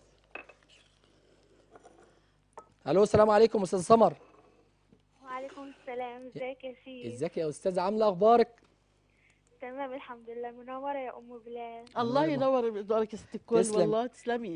الو السلام عليكم استاذ سمر وعليكم السلام ازيك يا سيدي ازيك يا استاذه عامله اخبارك تمام الحمد لله منوره يا ام بلال الله الله ينور دارك يا ست الكل تسلم. والله تسلمي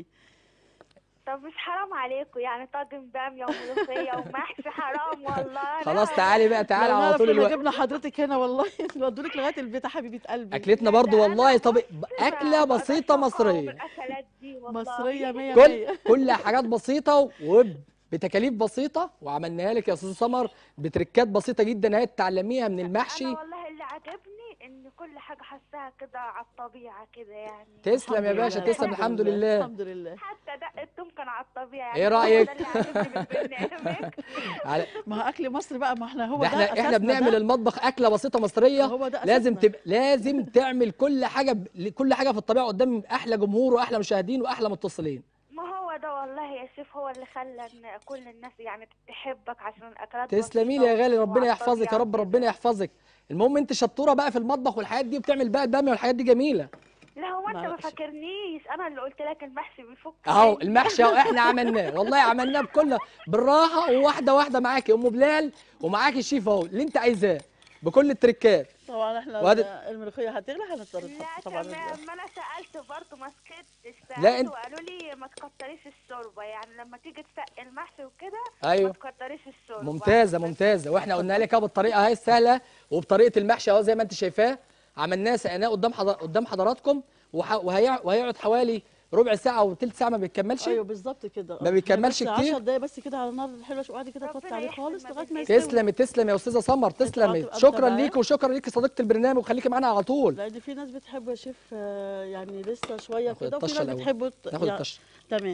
طب مش حرام عليكم يعني طاجن باميه وملوخيه ومحشي حرام والله خلاص لا. تعالي بقى تعالي لو على نعرف طول كنا الوقت جبنا حضرتك هنا والله نودولك لغايه البيت يا حبيبه قلبي اكلتنا لا، برضو ده والله أنا طب بص اكله بقى بسيطه بشوقهم مصريه الأكلات دي والله. مصريه 100 كل 100 كل حاجات بسيطه وبتكاليف بسيطه وعملناها لك يا استاذ سمر بتركات بسيطه جدا هي تتعلميه من المحشي انا والله اللي عجبني ان كل حاجه حاساها كده على الطبيعه كده يعني تسلم يا الحمد باشا لله، تسلم الحمد لله، لله الحمد لله حتى دق التوم كان على الطبيعه إيه يعني هو رأيك؟ ده اللي عجبني بالبرنامج على- ما هو اكل مصر بقى ما احنا هو ده ده احنا احنا أساسنا بنعمل ده. المطبخ اكله بسيطه مصريه هو ده لازم أساسنا. تبقى لازم تعمل كل حاجه ب... كل حاجه في الطبيعه قدام احلى جمهور واحلى مشاهدين واحلى متصلين ما هو ده والله يا شيف هو اللي خلى ان كل الناس يعني تحبك عشان الاكلات تسلمي لي بسيطة يا غالي ربنا وعلى يحفظك يا الطبيعة رب كده. ربنا يحفظك المهم انت شطوره بقى في المطبخ والحاجات دي وبتعمل بقى الباميه والحاجات دي جميله لا هو انت ما معلش. فاكرنيش انا اللي قلت لك المحشي بيفك اهو مني. المحشي اهو احنا عملناه والله عملناه بكل بالراحه وواحده واحده معاكي ام بلال ومعاكي الشيف اهو اللي انت عايزاه بكل التركات طبعا احنا وهذا- ال- الملوخيه هتغلى هنضطر لا نحط طبعا ال- تمام ما انا سالت برضه ما سكتش لا، سالت انت- وقالوا لي ما تكتريش الشوربه يعني لما تيجي تسقي المحشي وكده ايوه ما تكتريش الشوربه ممتازه ممتازه واحنا قلنا لك اهو بالطريقه اهي السهله وبطريقه المحشي اهو زي ما انت شايفاه عملناه سقناه قدام حضر... قدام حضراتكم وح... وهي... وهيقعد حوالي ربع ساعه او ثلث ساعه ما بيكملش ايوه بالظبط كده ما بيكملش بس كتير. 10 دقايق بس كده على النار الحلوه وقعدي كده ربنا توطي عليه يحسن خالص ما لغايه ما بين يستوي تسلمي تسلمي يا استاذه سمر تسلمي هتبقى شكرا متابعة. ليك وشكرا ليك صديقه البرنامج وخليكي معانا على طول لان في ناس بتحب يا شيف آه، يعني لسه شويه ناخد كده وفي الطشة ناس الأول. بتحب ناخد يعني- الطشه تمام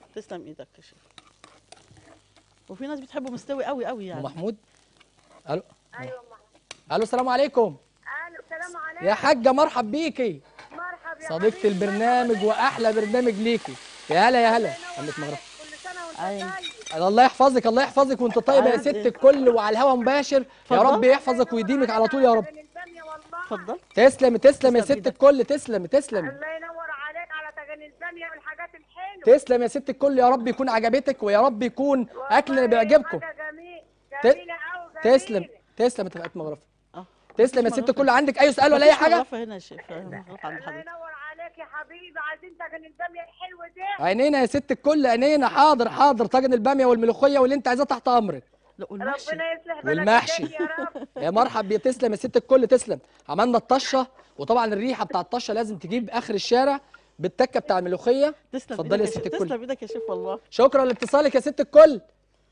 تسلم ايدك يا شيخ وفي ناس بتحبه مستوي قوي قوي ام يعني محمود الو ايوه الو السلام عليكم الو السلام عليكم يا حاجه مرحب بيكي مرحبا يا صديقه حبيبي. البرنامج واحلى برنامج ليكي يا هلا يا هلا عمك مغرب كل سنه وانت أيوة. طيب الله يحفظك الله يحفظك وانت طيبه يا عايز ست إيه؟ الكل وعلى الهوا مباشر يا اتفضل. رب يحفظك ويديمك على طول يا رب من الباميه والله اتفضل تسلم تسلم يا تسلم ست إيدك. الكل تسلم تسلم الله ينور عليك على تجاني الباميه والحاجات الحلوه تسلم يا ست الكل يا رب يكون عجبتك ويا رب يكون اكل والله بيعجبكم حاجه جميل ت- جميله قوي تسلم تسلم انت بقيت مغرفه اه تسلم يا ست الكل عندك اي سؤال ولا اي حاجه مغرفة هنا يا شيخ مغرفة عند الله حضرتك ينور عليك يا حبيبي عايزين تجاني الباميه الحلوه دي عينينا يا ست الكل عينينا حاضر حاضر طاجن الباميه والملوخيه واللي انت عايزاه تحت امرك لا والمحشي ربنا يصلح بلدك والمحشي. يا رب يا مرحب بيه تسلم يا ست الكل تسلم عملنا الطشه وطبعا الريحه بتاع الطشه لازم تجيب اخر الشارع بالتكه بتاع الملوخيه تسلم اتفضلي يا إيدك ست شيخ. الكل. تسلم ايدك يا شيخ والله شكرا لاتصالك يا ست الكل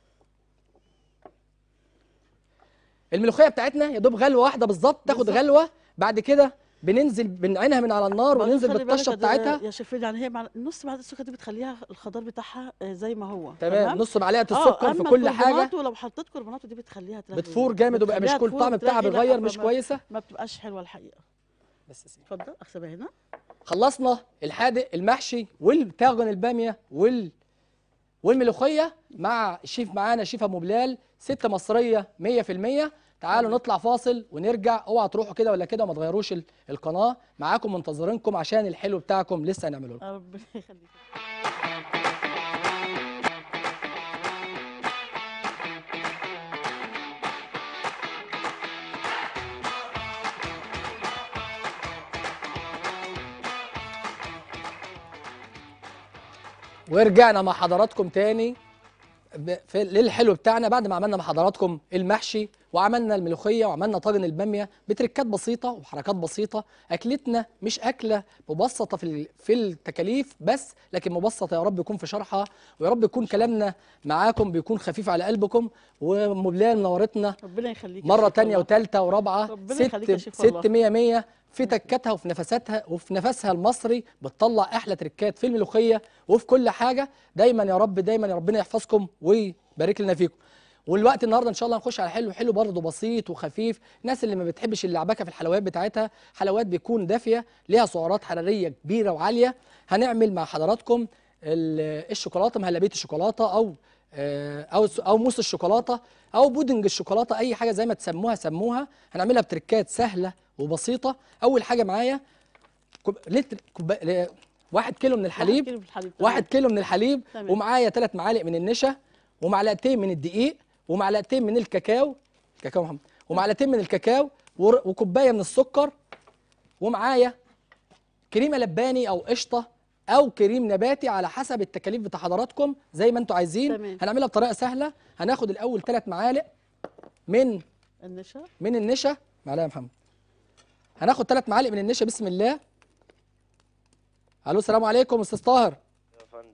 الملوخيه بتاعتنا يا دوب غلوه واحده بالظبط تاخد بالظبط. غلوه بعد كده بننزل بنعينها من على النار بعدين وننزل خلي بالطشه بالك يا د- بتاعتها يا شيفين يعني هي مع النص معلقه السكر دي بتخليها الخضار بتاعها آه، زي ما هو تمام نص معلقه آه، السكر في أما كل حاجه الكربوناتو لو حطيت كربوناتو دي بتخليها تلهي بتفور جامد وبقى مش بتخليها كل تفور الطعم بتاعها وتلاقي بيتغير لا مش ما- كويسه ما بتبقاش حلوه الحقيقه بس يا سيدي. اتفضل احسبها هنا خلصنا الحادق المحشي والطاجن الباميه وال والملوخيه مع الشيف معانا شيف ابو بلال ست مصريه 100% تعالوا نطلع فاصل ونرجع اوعى تروحوا كده ولا كده وما تغيروش ال- القناه معاكم منتظرينكم عشان الحلو بتاعكم لسه هنعمله لكم آه، ربنا يخليك ورجعنا مع حضراتكم تاني ب- في للحلو بتاعنا بعد ما عملنا مع حضراتكم المحشي وعملنا الملوخيه وعملنا طاجن الباميه بتركات بسيطه وحركات بسيطه اكلتنا مش اكله مبسطه في ال- في التكاليف بس لكن مبسطه يا رب يكون في شرحها ويا رب يكون كلامنا معاكم بيكون خفيف على قلبكم ومبلال منورتنا ربنا يخليك يا مرة شيخ تانية والله. وتالتة ورابعة ربنا يخليك يا ست شيخ والله. ست مية مية في تكاتها وفي نفساتها وفي نفسها المصري بتطلع أحلى تركات في الملوخية وفي كل حاجة دايما يا رب دايما يا ربنا يحفظكم ويبارك لنا فيكم والوقت النهارده ان شاء الله هنخش على حلو حلو برضه بسيط وخفيف الناس اللي ما بتحبش اللعبكه في الحلويات بتاعتها حلويات بيكون دافيه ليها سعرات حراريه كبيره وعاليه هنعمل مع حضراتكم ال- الشوكولاته مهلبيه الشوكولاته او آه، او س- او موس الشوكولاته او بودنج الشوكولاته اي حاجه زي ما تسموها سموها هنعملها بتركات سهله وبسيطه اول حاجه معايا كوب... لتر كوب... ل- واحد كيلو من الحليب كيلو من الحليب واحد كيلو من الحليب تمام. ومعايا ثلاث معالق من النشا ومعلقتين من الدقيق ومعلقتين من الكاكاو كاكاو محمد ومعلقتين من الكاكاو ور- وكوبايه من السكر ومعايا كريمه لباني او قشطه او كريم نباتي على حسب التكاليف بتاع حضراتكم زي ما انتم عايزين تمام. هنعملها بطريقه سهله هناخد الاول ثلاث معالق من النشا من النشا معلقه يا محمد هناخد ثلاث معالق من النشا بسم الله الو السلام عليكم استاذ طاهر يا فندم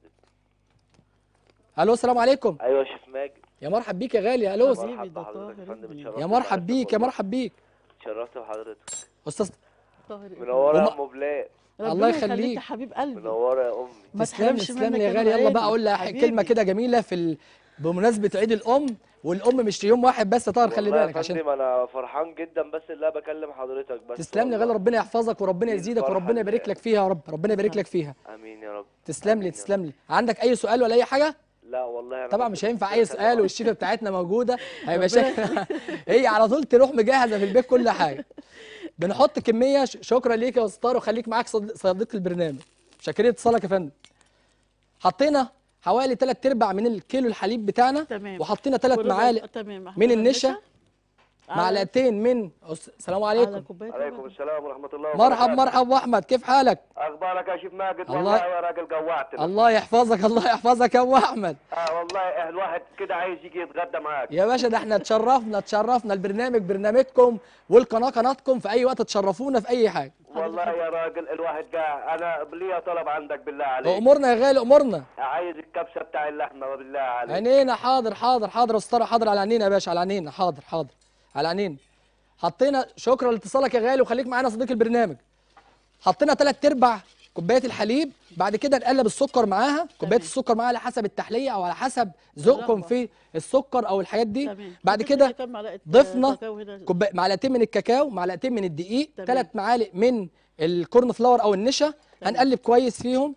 الو السلام عليكم ايوه يا شيف ماجد يا مرحب بيك يا غالي الو حبيبي مرحب ده بحضرتك يا طاهر فندم ابني. اتشرفت يا مرحب بحضرتك بيك يا والله. مرحب بيك اتشرفت بحضرتك استاذ طاهر ابني. منوره يا وما- ام بلال الله ربنا يخليك. يا حبيب قلبي منوره يا امي ما تسلمي تحرمش تسلمي منك يا أنا غالي يلا وعيني. بقى اقول لها حبيبي. كلمه كده جميله في ال... بمناسبه عيد الام والام مش يوم واحد بس يا طاهر خلي والله بالك يا عشان فندم انا فرحان جدا بس اللي انا بكلم حضرتك بس تسلم لي يا غالي والله. ربنا يحفظك وربنا دي يزيدك الفرحة وربنا يبارك اللي- لك فيها يا رب ربنا يبارك لك فيها امين يا رب تسلم آمين لي يا رب. تسلم لي عندك اي سؤال ولا اي حاجه لا والله انا طبعا بس مش هينفع كنت اي بكلم سؤال والشيفه بتاعتنا موجوده هيبقى ربنا شكل هي على طول تروح مجهزه في البيت كل حاجه بنحط كميه ش- شكرا ليك يا استاذ وخليك معاك صد- صديق البرنامج شاكرين اتصالك يا فندم حطينا حوالي 3 ارباع من الكيلو الحليب بتاعنا تمام وحطينا 3 وربع- معالق تمام من النشا على- معلقتين من أس- السلام على عليكم كوبايه عليكم لبن. السلام ورحمه الله مرحب وبركاته. مرحب واحمد كيف حالك اخبارك يا شيف ماجد الله- والله يا راجل جوعتنا الله يحفظك الله يحفظك يا ابو احمد اه والله الواحد كده عايز يجي يتغدى معاك يا باشا ده احنا اتشرفنا اتشرفنا البرنامج برنامجكم والقناه قناتكم في اي وقت تشرفونا في اي حاجه والله يا راجل الواحد جاع انا ليا طلب عندك بالله عليك امورنا يا غالي امورنا عايز الكبسه بتاع اللحمه بالله عليك عينينا حاضر حاضر حاضر يا استاذ حاضر على عينينا يا باشا على عينينا حاضر حاضر على عينينا حطينا شكرا لاتصالك يا غالي وخليك معانا صديق البرنامج حطينا ثلاث ارباع كوبايه الحليب بعد كده نقلب السكر معاها كوبايه تمام. السكر معاها على حسب التحليه او على حسب ذوقكم الرغبة. في السكر او الحاجات دي تمام بعد حطيت كده لي كام معلقة، آه، ضفنا كاكاو هنا كوبايه معلقتين من الكاكاو معلقتين من الدقيق تمام. ثلاث معالق من الكورن فلاور او النشا تمام. هنقلب كويس فيهم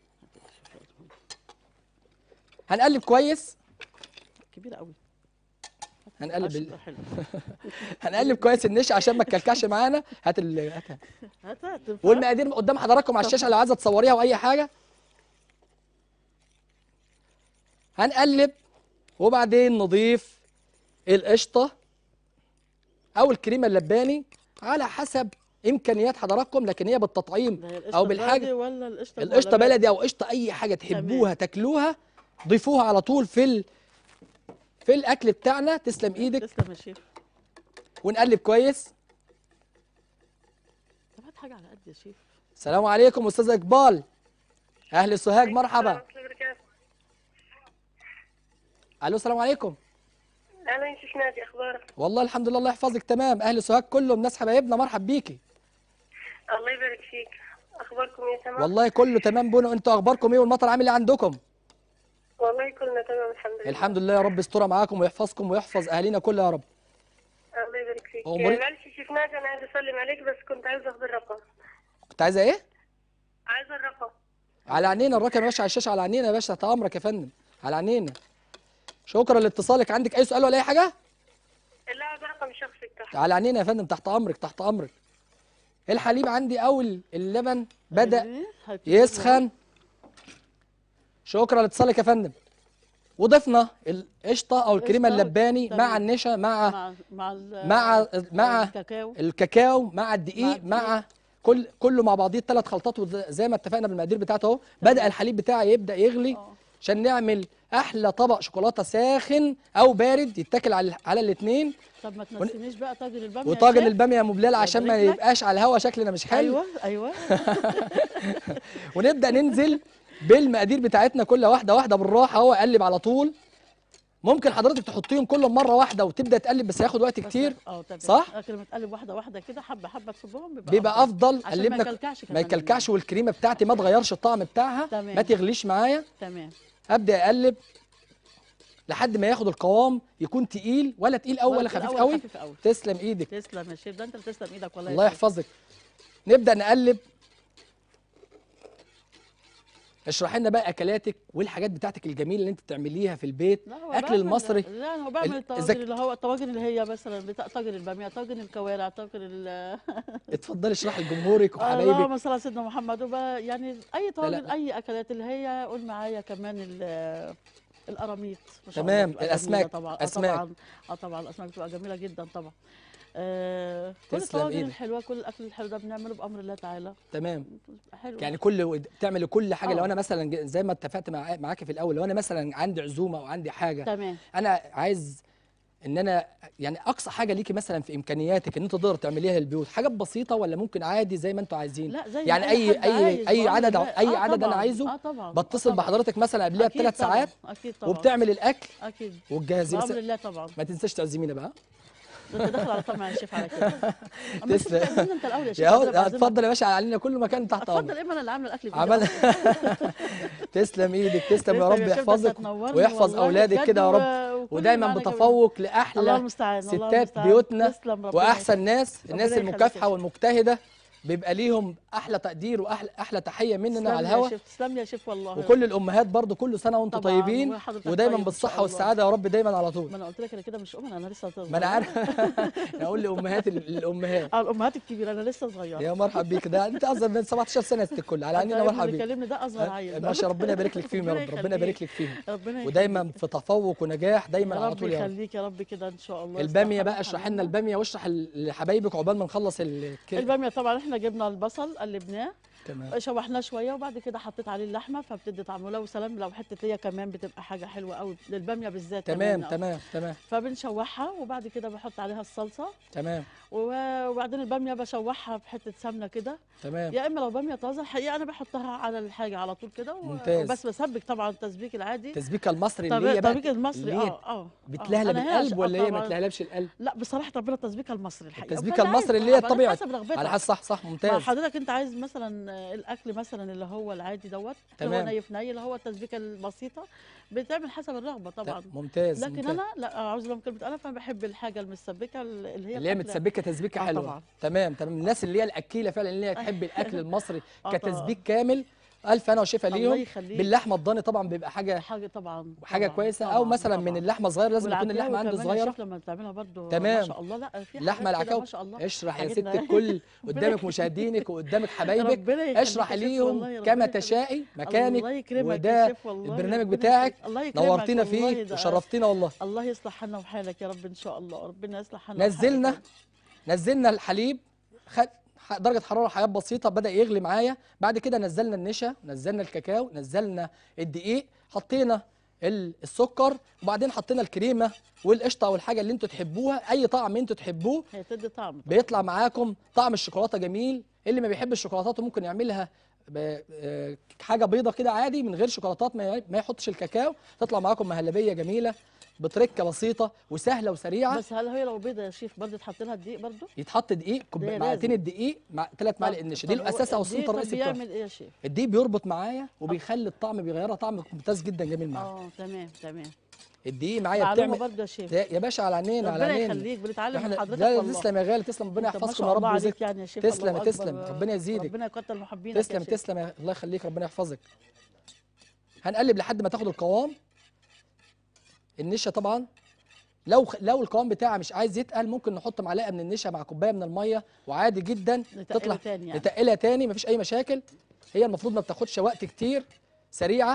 هنقلب كويس كبيرة قوي هنقلب ال... حلو هنقلب كويس النشا عشان ما تكلكعش معانا هات ال... هاتها هات هات تنفع؟ والمقادير قدام حضراتكم على الشاشه لو عايزه تصوريها او اي حاجه هنقلب وبعدين نضيف القشطه او الكريمه اللباني على حسب امكانيات حضراتكم لكن هي بالتطعيم ده هي القشطة او بالحاجه بلدي ولا القشطة القشطه المعلبات؟ بلدي او قشطه اي حاجه تحبوها تاكلوها ضيفوها على طول في ال... في الاكل بتاعنا تسلم ايدك تسلم يا شيف ونقلب كويس طب هات حاجة على قد يا شيف السلام عليكم استاذ اقبال اهل سوهاج مرحبا الو السلام عليكم اهلا يا شيخ نادي اخبارك والله الحمد لله الله يحفظك تمام اهل سوهاج كلهم ناس حبايبنا مرحب بيكي الله يبارك فيك اخباركم ايه تمام والله كله تمام بونا انتوا اخباركم ايه والمطر عامل ايه عندكم والله كلنا تمام الحمد لله الحمد لله يا رب يسترها معاكم ويحفظكم ويحفظ اهالينا كلها يا رب الله يبارك فيك أموري- معلش يا شيخ نادي انا عايزه اسلم عليك بس كنت عايزه اخد الرقم كنت عايزه ايه عايزه الرقم على عينينا الرقم يا باشا على الشاشه على عينينا يا باشا تحت امرك يا فندم على عينينا شكرا لاتصالك عندك اي سؤال ولا اي حاجه لا عايزه رقم الشخصي بتاعك على عينينا يا فندم تحت امرك تحت امرك الحليب عندي او اللبن بدا أيوة، هتجيب يسخن شكرا لاتصالك يا فندم وضفنا القشطه او الكريمه القشطة، اللباني مع تمام. النشا مع مع مع ال- مع مع الكاكاو الكاكاو مع الدقيق الدقيق. مع كل كله مع بعضيه الثلاث خلطات وز- زي ما اتفقنا بالمقادير بتاعته اهو بدا الحليب بتاعي يبدا يغلي آه. عشان نعمل احلى طبق شوكولاته ساخن او بارد يتاكل على على الاثنين طب ما تنسينيش بقى طاجن البامية يا وطاجن شيف. الباميه يا ام بلال عشان ما يبارك لك. يبقاش على الهوا شكلنا مش حلو ايوه ايوه ونبدا ننزل بالمقادير بتاعتنا كل واحده واحده بالراحه اهو اقلب على طول ممكن حضرتك تحطيهم كلهم مره واحده وتبدا تقلب بس هياخد وقت بس- كتير اه تمام صح؟ لكن لما تقلب واحده واحده كده حبه حبه تصبهم بيبقى بيبقى افضل عشان ما قلبنا يكلكعش ما كمان يكلكعش والكريمه بتاعتي ما تغيرش الطعم بتاعها تمام. ما تغليش معايا تمام ابدا اقلب لحد ما ياخد القوام يكون تقيل ولا تقيل قوي ولا تقيل خفيف أوي قوي خفيف قوي تسلم ايدك تسلم يا شيف ده انت اللي تسلم ايدك والله يا الله شيف. يحفظك نبدا نقلب اشرح لنا بقى اكلاتك والحاجات بتاعتك الجميله اللي انت بتعمليها في البيت لا هو اكل بعمل- المصري لا هو بعمل ال- الطواجن إذا ك- اللي هو الطواجن اللي هي مثلا بتاع طاجن الباميه طاجن الكوارع طاجن ال اتفضلي اشرحي لجمهورك وحبايبك اللهم صل على سيدنا محمد وبقى يعني اي طاجن لا. اي اكلات اللي هي قول معايا كمان ال- القراميط ما شاء تمام، الله بتبقى الأسماك، جميلة طبعا آه أسماك. طبعا اه طبعا الاسماك بتبقى جميله جدا طبعا آه كل تسلم الطواجن إيدك. الحلوه كل الاكل الحلو ده بنعمله بامر الله تعالى تمام حلو يعني كل بتعمل كل حاجه لو آه. انا مثلا ج- زي ما اتفقت مع معاكي في الاول لو انا مثلا عندي عزومه او عندي حاجه تمام انا عايز ان انا يعني اقصى حاجه ليكي مثلا في امكانياتك ان انت تقدر تعمليها للبيوت حاجات بسيطه ولا ممكن عادي زي ما انتوا عايزين لا زي يعني ما اي حد اي عايز اي بأمر عدد الله. اي آه عدد انا طبعاً، عايزه اه طبعا بتصل آه طبعاً. بحضرتك مثلا قبلها أكيد بثلاث طبعاً، ساعات اكيد طبعا وبتعمل الاكل اكيد وتجهزيه بس بامر الله طبعا ما تنساش تعزمينا بقى ده انت داخل على طمع يا شيف على كده أما أنت تسلم. بتعزمنا انت الاول يا شيف يا هو قبل ما أعزمك. اتفضل يا باشا علينا كل مكان تحت اتفضل امرك ايه ما انا اللي عامله الاكل بايدي عمل أصلاً. تسلم ايدك تسلم يا تسلم رب شيف، ده أنت يحفظك تنورني ويحفظ والله اولادك بجد كده يا رب و- وكل ودايما معانا جميل. بتفوق الله لاحلى المستعان الله ستات المستعان. بيوتنا تسلم ربنا واحسن ناس ربنا الناس يخليك يا المكافحه شيف. والمجتهده بيبقى ليهم احلى تقدير واحلى احلى تحيه مننا تسلم على يا الهوا شيف تسلم لي يا شيف والله وكل الامهات برضو كل سنه وانتم طبعاً، طيبين وحضرتك ودايما طيب إن شاء بالصحه الله. والسعاده يا رب دايما على طول ما انا قلت لك انا كده مش ام انا لسه صغيره ما انا عارف انا اقول لامهات ال- الامهات اه الامهات الكبيره انا لسه صغيره يا مرحب بيك ده انت اصغر من 17 سنه يا ست الكل على أنت عينينا ابني مرحب اللي بيك كلمني ده اصغر عيل ما شاء ربنا يبارك لك فيهم يا ربنا رب ربنا يخليك. يبارك لك فيهم ربنا يخليك. ودايما في تفوق ونجاح دايما يا على رب طول يا رب يخليك يا رب كده ان شاء الله الباميه يصلح بقى اشرح لنا حالنا. الباميه واشرح ال- لحبايبك عقبال ما نخلص ال الباميه طبعا احنا جبنا البصل قلبناه تمام شوحناه شويه وبعد كده حطيت عليه اللحمه فبتدي طعم ولو سلام لو حته ليا كمان بتبقى حاجه حلوه قوي للباميه بالذات تمام كمان. تمام تمام فبنشوحها وبعد كده بحط عليها الصلصه تمام و- وبعدين الباميه بشوحها بحته سمنه كده تمام يا اما لو باميه طازه الحقيقه انا بحطها على الحاجه على طول كده و- ممتاز. بس بسبك طبعا التسبيك العادي التسبيكه المصري طب- اللي هي بقى طبيخ المصري اللي هي اه اه بتلهلب أنا هاش- القلب آه ولا هي ما طبعاً. تلهلبش القلب لا بصراحه ربنا التسبيكه المصري الحقيقه التسبيكه وكان عايز- المصري اللي هي آه، بعدين الطبيعي حسب رغبتك على حسب صح صح ما ممتاز حضرتك انت عايز مثلا آه، الاكل مثلا اللي هو العادي دوت تمام. اللي هو ني في ني اللي هو التسبيكه البسيطه بتعمل حسب الرغبه طبعا ممتاز لكن ممتاز. انا لا اعوذ بالله من كلمه انا فانا بحب الحاجه المسبكه اللي هي اللي هي بتاعت- متسبكه تسبيكه آه حلوه طبعاً. تمام تمام الناس اللي هي الاكيله فعلا اللي هي تحب الاكل المصري آه كتسبيك كامل الف انا وشفا الله ليهم يخليك. باللحمه الضاني طبعا بيبقى حاجه حاجه طبعا حاجه طبعاً، كويسه طبعاً، او مثلا من طبعاً. اللحمه الصغيره لازم يكون اللحمه والعكاوي عنده كمان يا صغيره شيف لما بتعملها برضو تمام. ما شاء الله لا في اللحمه حاجات كده العكاوي ما شاء الله اشرح يا ست حاجتنا- الكل ربنا قدامك يخليك. مشاهدينك وقدامك حبايبك ربنا يخليك اشرح يا شيف ليهم والله، ربنا كما يخليك. تشائي الله مكانك يكرمك يا وده شيف والله، البرنامج ربنا بتاعك يخليك. الله يكرمك نورتينا والله فيه ده- وشرفتينا والله الله يصلح حالنا وحالك يا رب ان شاء الله ربنا يصلح حالنا نزلنا وحالك. نزلنا الحليب خد ح- درجة حرارة حياة بسيطة بدأ يغلي معايا بعد كده نزلنا النشا نزلنا الكاكاو نزلنا الدقيق حطينا ال- السكر وبعدين حطينا الكريمة والقشطة والحاجة اللي انتوا تحبوها أي طعم انتوا تحبوه هي تدي طعم بيطلع معاكم طعم الشوكولاتة جميل اللي ما بيحب الشوكولاتات ممكن يعملها ب- آه، حاجة بيضة كده عادي من غير شوكولاتات ما ما يحطش الكاكاو تطلع معاكم مهلبية جميلة بتركة بسيطة وسهلة وسريعة بس هل هي لو بيضه يا شيف برضه تحط لها الدقيق برضه يتحط دقيق كوب ده معلقتين لازم. الدقيق مع ثلاث معالق النشا دي طب هو الاساس او الدقيق السنتر طب الرئيسي بتاعه بيعمل ايه يا شيف الدقيق بيربط معايا وبيخلي الطعم بيغيرها طعم ممتاز جدا جميل معايا اه تمام تمام الدقيق معايا معلومه بتعمل برضه يا شيف ده يا باشا على عينينا على ربنا عينينا يخليك بنتعلم من احنا حضرتك لا والله تسلم يا غالي تسلم ربنا انت ما يحفظكم شاء يا رب الله عليك ويزيدك يعني يا شيف تسلم الله يا تسلم أكبر. ربنا يزيدك ربنا يكتر محبينك يا تسلم شيف. تسلم يا الله يخليك ربنا يحفظك هنقلب لحد ما تاخد القوام النشا طبعا لو لو القوام بتاعها مش عايز يتقل ممكن نحط معلقه من النشا مع كوبايه من الميه وعادي جدا نتقله تطلع تاني يعني. نتقلها تاني مفيش اي مشاكل هي المفروض ما بتاخدش وقت كتير سريعه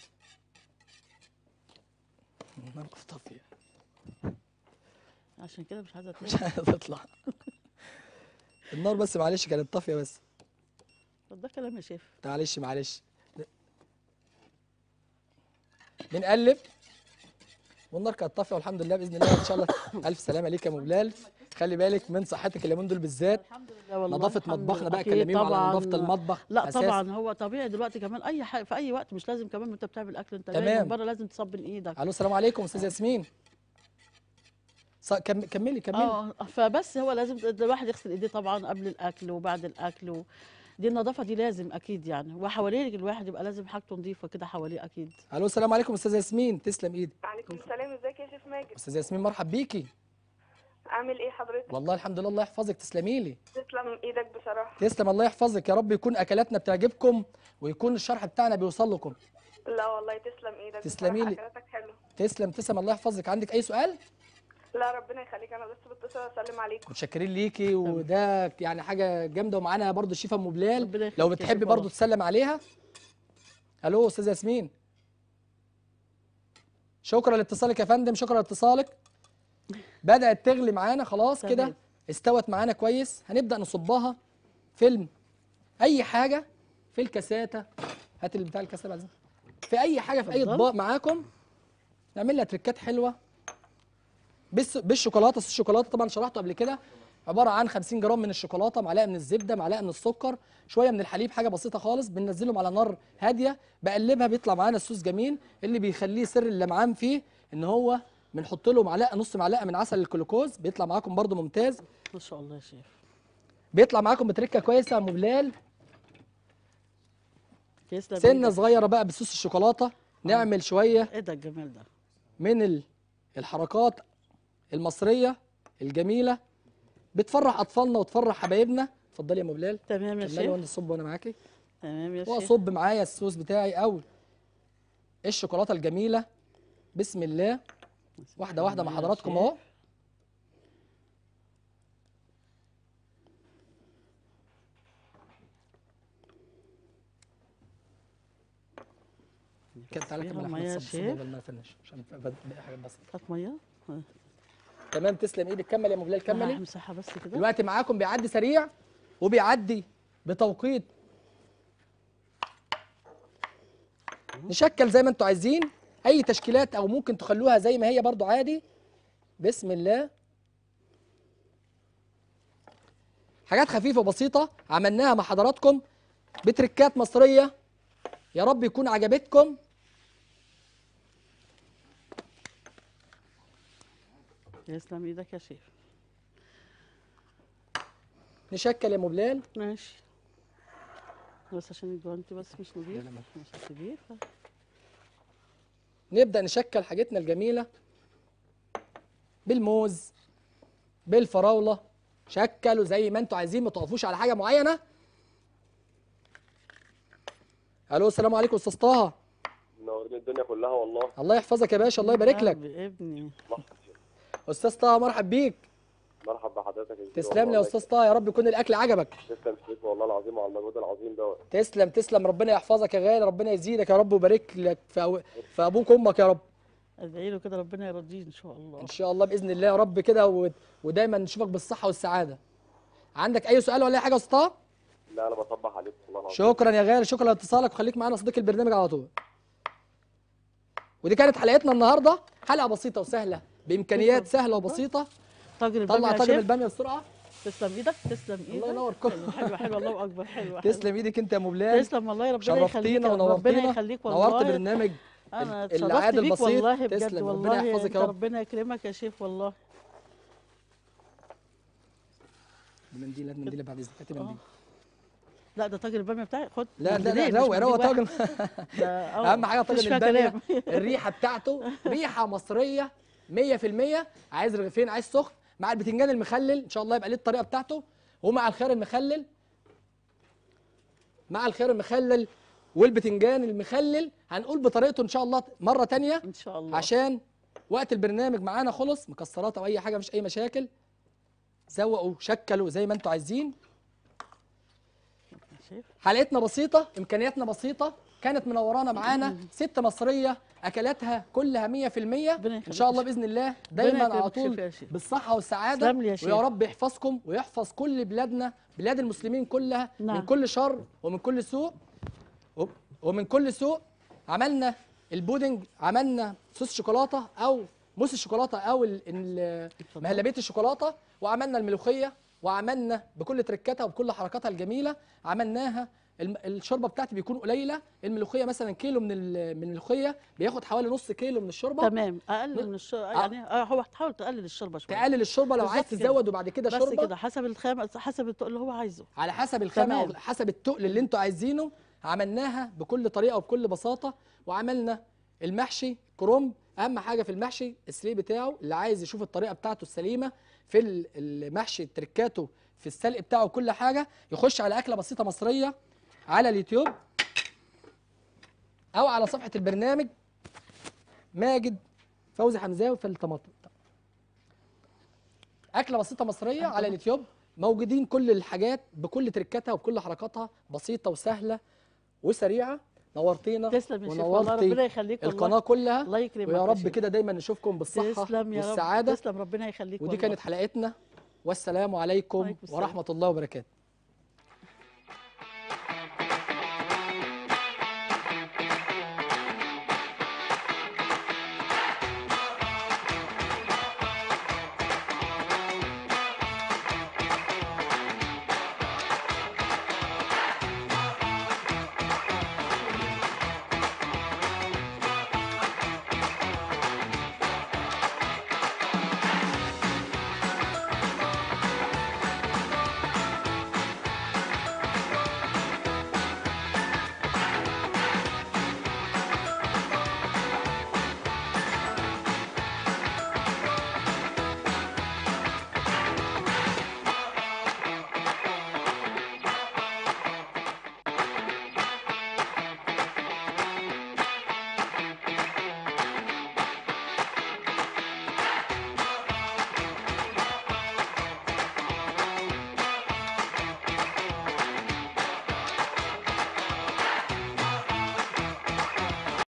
النار طافيه عشان كده مش عايزه مش عايزه تطلع النار بس معلش كانت طافيه بس طب ده كلام يا شيف معلش معلش بنقلب والنار كانت طافيه والحمد لله باذن الله ان شاء الله الف سلامه عليك يا ام بلال خلي بالك من صحتك اليومين دول بالذات الحمد لله والله نظافه الحمد مطبخنا لله. بقى أكيد كلميهم على طبعاً. نظافه المطبخ لا أساس. طبعا هو طبيعي دلوقتي كمان اي حاجه في اي وقت مش لازم كمان وانت بتعمل اكل انت جاي تمام. من بره لازم تصبن ايدك الو السلام عليكم استاذ ياسمين ص- كم- كملي كملي اه فبس هو لازم الواحد يغسل ايديه طبعا قبل الاكل وبعد الاكل و... دي النظافه دي لازم اكيد يعني وحواليه الواحد يبقى لازم حاجته نظيفه كده حواليه اكيد الو السلام عليكم استاذ ياسمين تسلم ايدك وعليكم السلام ازيك يا شيف ماجد استاذ ياسمين مرحب بيكي عامل ايه حضرتك والله الحمد لله الله يحفظك تسلمي لي تسلم ايدك بصراحه تسلم الله يحفظك يا رب يكون اكلاتنا بتعجبكم ويكون الشرح بتاعنا بيوصل لكم لا والله تسلم ايدك تسلمي بصراحة لي. اكلاتك حلوه تسلم تسلم الله يحفظك عندك اي سؤال لا ربنا يخليك انا بس بتصل اسلم عليكم متشكرين ليكي وده يعني حاجه جامده ومعانا برضو الشيفه ام ربنا بلال يخليك لو يا بتحبي شيف برضو والله. تسلم عليها الو استاذ ياسمين شكرا لاتصالك يا فندم شكرا لاتصالك بدات تغلي معانا خلاص كده تمام. استوت معانا كويس هنبدا نصبها فيلم اي حاجه في الكاساته هات اللي بتاع الكاسه بعد إذنك. في اي حاجه في اي اتفضل. اطباق معاكم نعمل لها تريكات حلوه بس بالشوكولاته صوص الشوكولاته طبعا شرحته قبل كده عباره عن 50 جرام من الشوكولاته معلقه من الزبده معلقه من السكر شويه من الحليب حاجه بسيطه خالص بننزلهم على نار هاديه بقلبها بيطلع معانا الصوص جميل اللي بيخليه سر اللمعان فيه ان هو بنحط له معلقه نص معلقه من عسل الجلوكوز بيطلع معاكم برده ممتاز ما شاء الله يا شيف بيطلع معاكم بتركه كويسه يا ام بلال تسلم سنه إيدك. صغيره بقى بصوص الشوكولاته نعمل شويه ايه ده الجمال ده من ال- الحركات المصريه الجميله بتفرح اطفالنا وتفرح حبايبنا اتفضلي يا ام بلال تمام يا كملي وانا شيف الصب وانا معاكي تمام يا شيف واصب معايا الصوص بتاعي او الشوكولاته الجميله بسم الله واحده واحده مع يا حضراتكم شيف. اهو كده تعالى فيها كمل يا مية يا احمد صب صب شيف. قبل ما افنش عشان باقي حاجات بس هات ميه تمام تسلم ايدك كمل يا ام بلال كملي همسحها بس كده الوقت معاكم بيعدي سريع وبيعدي بتوقيت نشكل زي ما انتوا عايزين اي تشكيلات او ممكن تخلوها زي ما هي برضو عادي بسم الله حاجات خفيفة بسيطة عملناها مع حضراتكم بتركات مصرية يا رب يكون عجبتكم تسلم ايدك يا شيف نشكل يا ام بلال ماشي بس عشان الجوانتي بس مش نضيف مش كبير ف- نبدا نشكل حاجتنا الجميله بالموز بالفراوله شكلوا زي ما انتوا عايزين ما تقفوش على حاجه معينه الو السلام عليكم استاذ طه منورين الدنيا كلها والله الله يحفظك يا باشا الله يبارك لك قلبي ابني استاذ طه مرحب بيك مرحبا بحضرتك يا كبير تسلم لي يا والله. استاذ طه يا رب يكون الاكل عجبك تسلم شريك والله العظيم على المجهود العظيم دوت تسلم تسلم ربنا يحفظك يا غالي ربنا يزيدك يا رب ويبارك لك في, أو... في ابوك وامك يا رب ادعي له كده ربنا يرضيه ان شاء الله ان شاء الله باذن الله يا رب كده و... ودايما نشوفك بالصحه والسعاده عندك اي سؤال ولا اي حاجه يا استاذ طه لا انا بصبح عليك والله العظيم شكرا يا غالي شكرا لاتصالك وخليك معانا صديق البرنامج على طول ودي كانت حلقتنا النهارده حلقه بسيطه وسهله بامكانيات سهله وبسيطه طاجن الباميه طلع يا طاجن شيف الباميه بسرعه تسلم ايدك تسلم ايدك الله ينور كل حلوه حلوه الله اكبر حلوه حلوة. تسلم ايدك انت يا ام بلال تسلم والله ربنا يخليك شرفتينا يا رب. ربنا ونورتينا يخليك نورت والله برنامج انا ال- اتشرفت العادل بيك البسيط. والله بجد تسلم، ربنا والله يحفظك انت يا رب. ربنا يكرمك يا شيف والله المنديل هات منديل بعد اذنك هات منديل لا ده طاجن الباميه بتاعي خد لا لا منديلين، لا مش روق روق منديل طاجن واحد. ده آه، اهم حاجه مفيش طاجن فيها الباميه كلام. الريحه بتاعته ريحه مصريه 100% عايز رغيفين عايز سخن مع البتنجان المخلل ان شاء الله يبقى ليه الطريقه بتاعته ومع الخيار المخلل مع الخيار المخلل والبتنجان المخلل هنقول بطريقته ان شاء الله مره تانية ان شاء الله عشان وقت البرنامج معانا خلص مكسرات او اي حاجه مفيش اي مشاكل زوقوا شكلوا زي ما انتوا عايزين يا شيف حلقتنا بسيطة إمكانياتنا بسيطة كانت منورانا معانا ست مصرية أكلاتها كلها 100% ربنا إن يخليك شاء الله يا شيخ. بإذن الله دايما يكرمك على شيف طول يا شيخ. بالصحة والسعادة تسلم لي يا شيخ. ويا رب يحفظكم ويحفظ كل بلادنا بلاد المسلمين كلها من نعم. كل شر ومن كل سوء و- ومن كل سوء عملنا البودنج عملنا صوص شوكولاتة أو موس الشوكولاتة أو ال- ال- مهلبية الشوكولاتة وعملنا الملوخية وعملنا بكل تركاتها وبكل حركاتها الجميلة عملناها الم- الشوربه بتاعتي بيكون قليله الملوخيه مثلا كيلو من ال- من الملوخيه بياخد حوالي نص كيلو من الشوربه تمام اقل من الشرب يعني اه هو تحاول تقلل الشوربه شويه تقلل الشوربه لو عايز بالظبط كده. تزود وبعد كده بس شوربه كده حسب الخام حسب التقل اللي هو عايزه على حسب الخامه تمام. وحسب التقل اللي انتوا عايزينه عملناها بكل طريقه وبكل بساطه وعملنا المحشي كرنب اهم حاجه في المحشي السليق بتاعه اللي عايز يشوف الطريقه بتاعته السليمه في ال- المحشي تركاته في السلق بتاعه كل حاجه يخش على اكله بسيطه مصريه على اليوتيوب او على صفحه البرنامج ماجد فوزي حمزاوي في الطماطم اكله بسيطه مصريه على اليوتيوب موجودين كل الحاجات بكل تركاتها وبكل حركاتها بسيطه وسهله وسريعه نورتينا تسلم يا شيخ والله ونورتي ربنا يخليك والله القناه كلها الله يكرمك ويا يا رب شيخ. كده دايما نشوفكم بالصحه تسلم يا رب والسعاده تسلم ربنا يخليك ودي والله. كانت حلقتنا والسلام عليكم وعليكم السلام. ورحمه الله وبركاته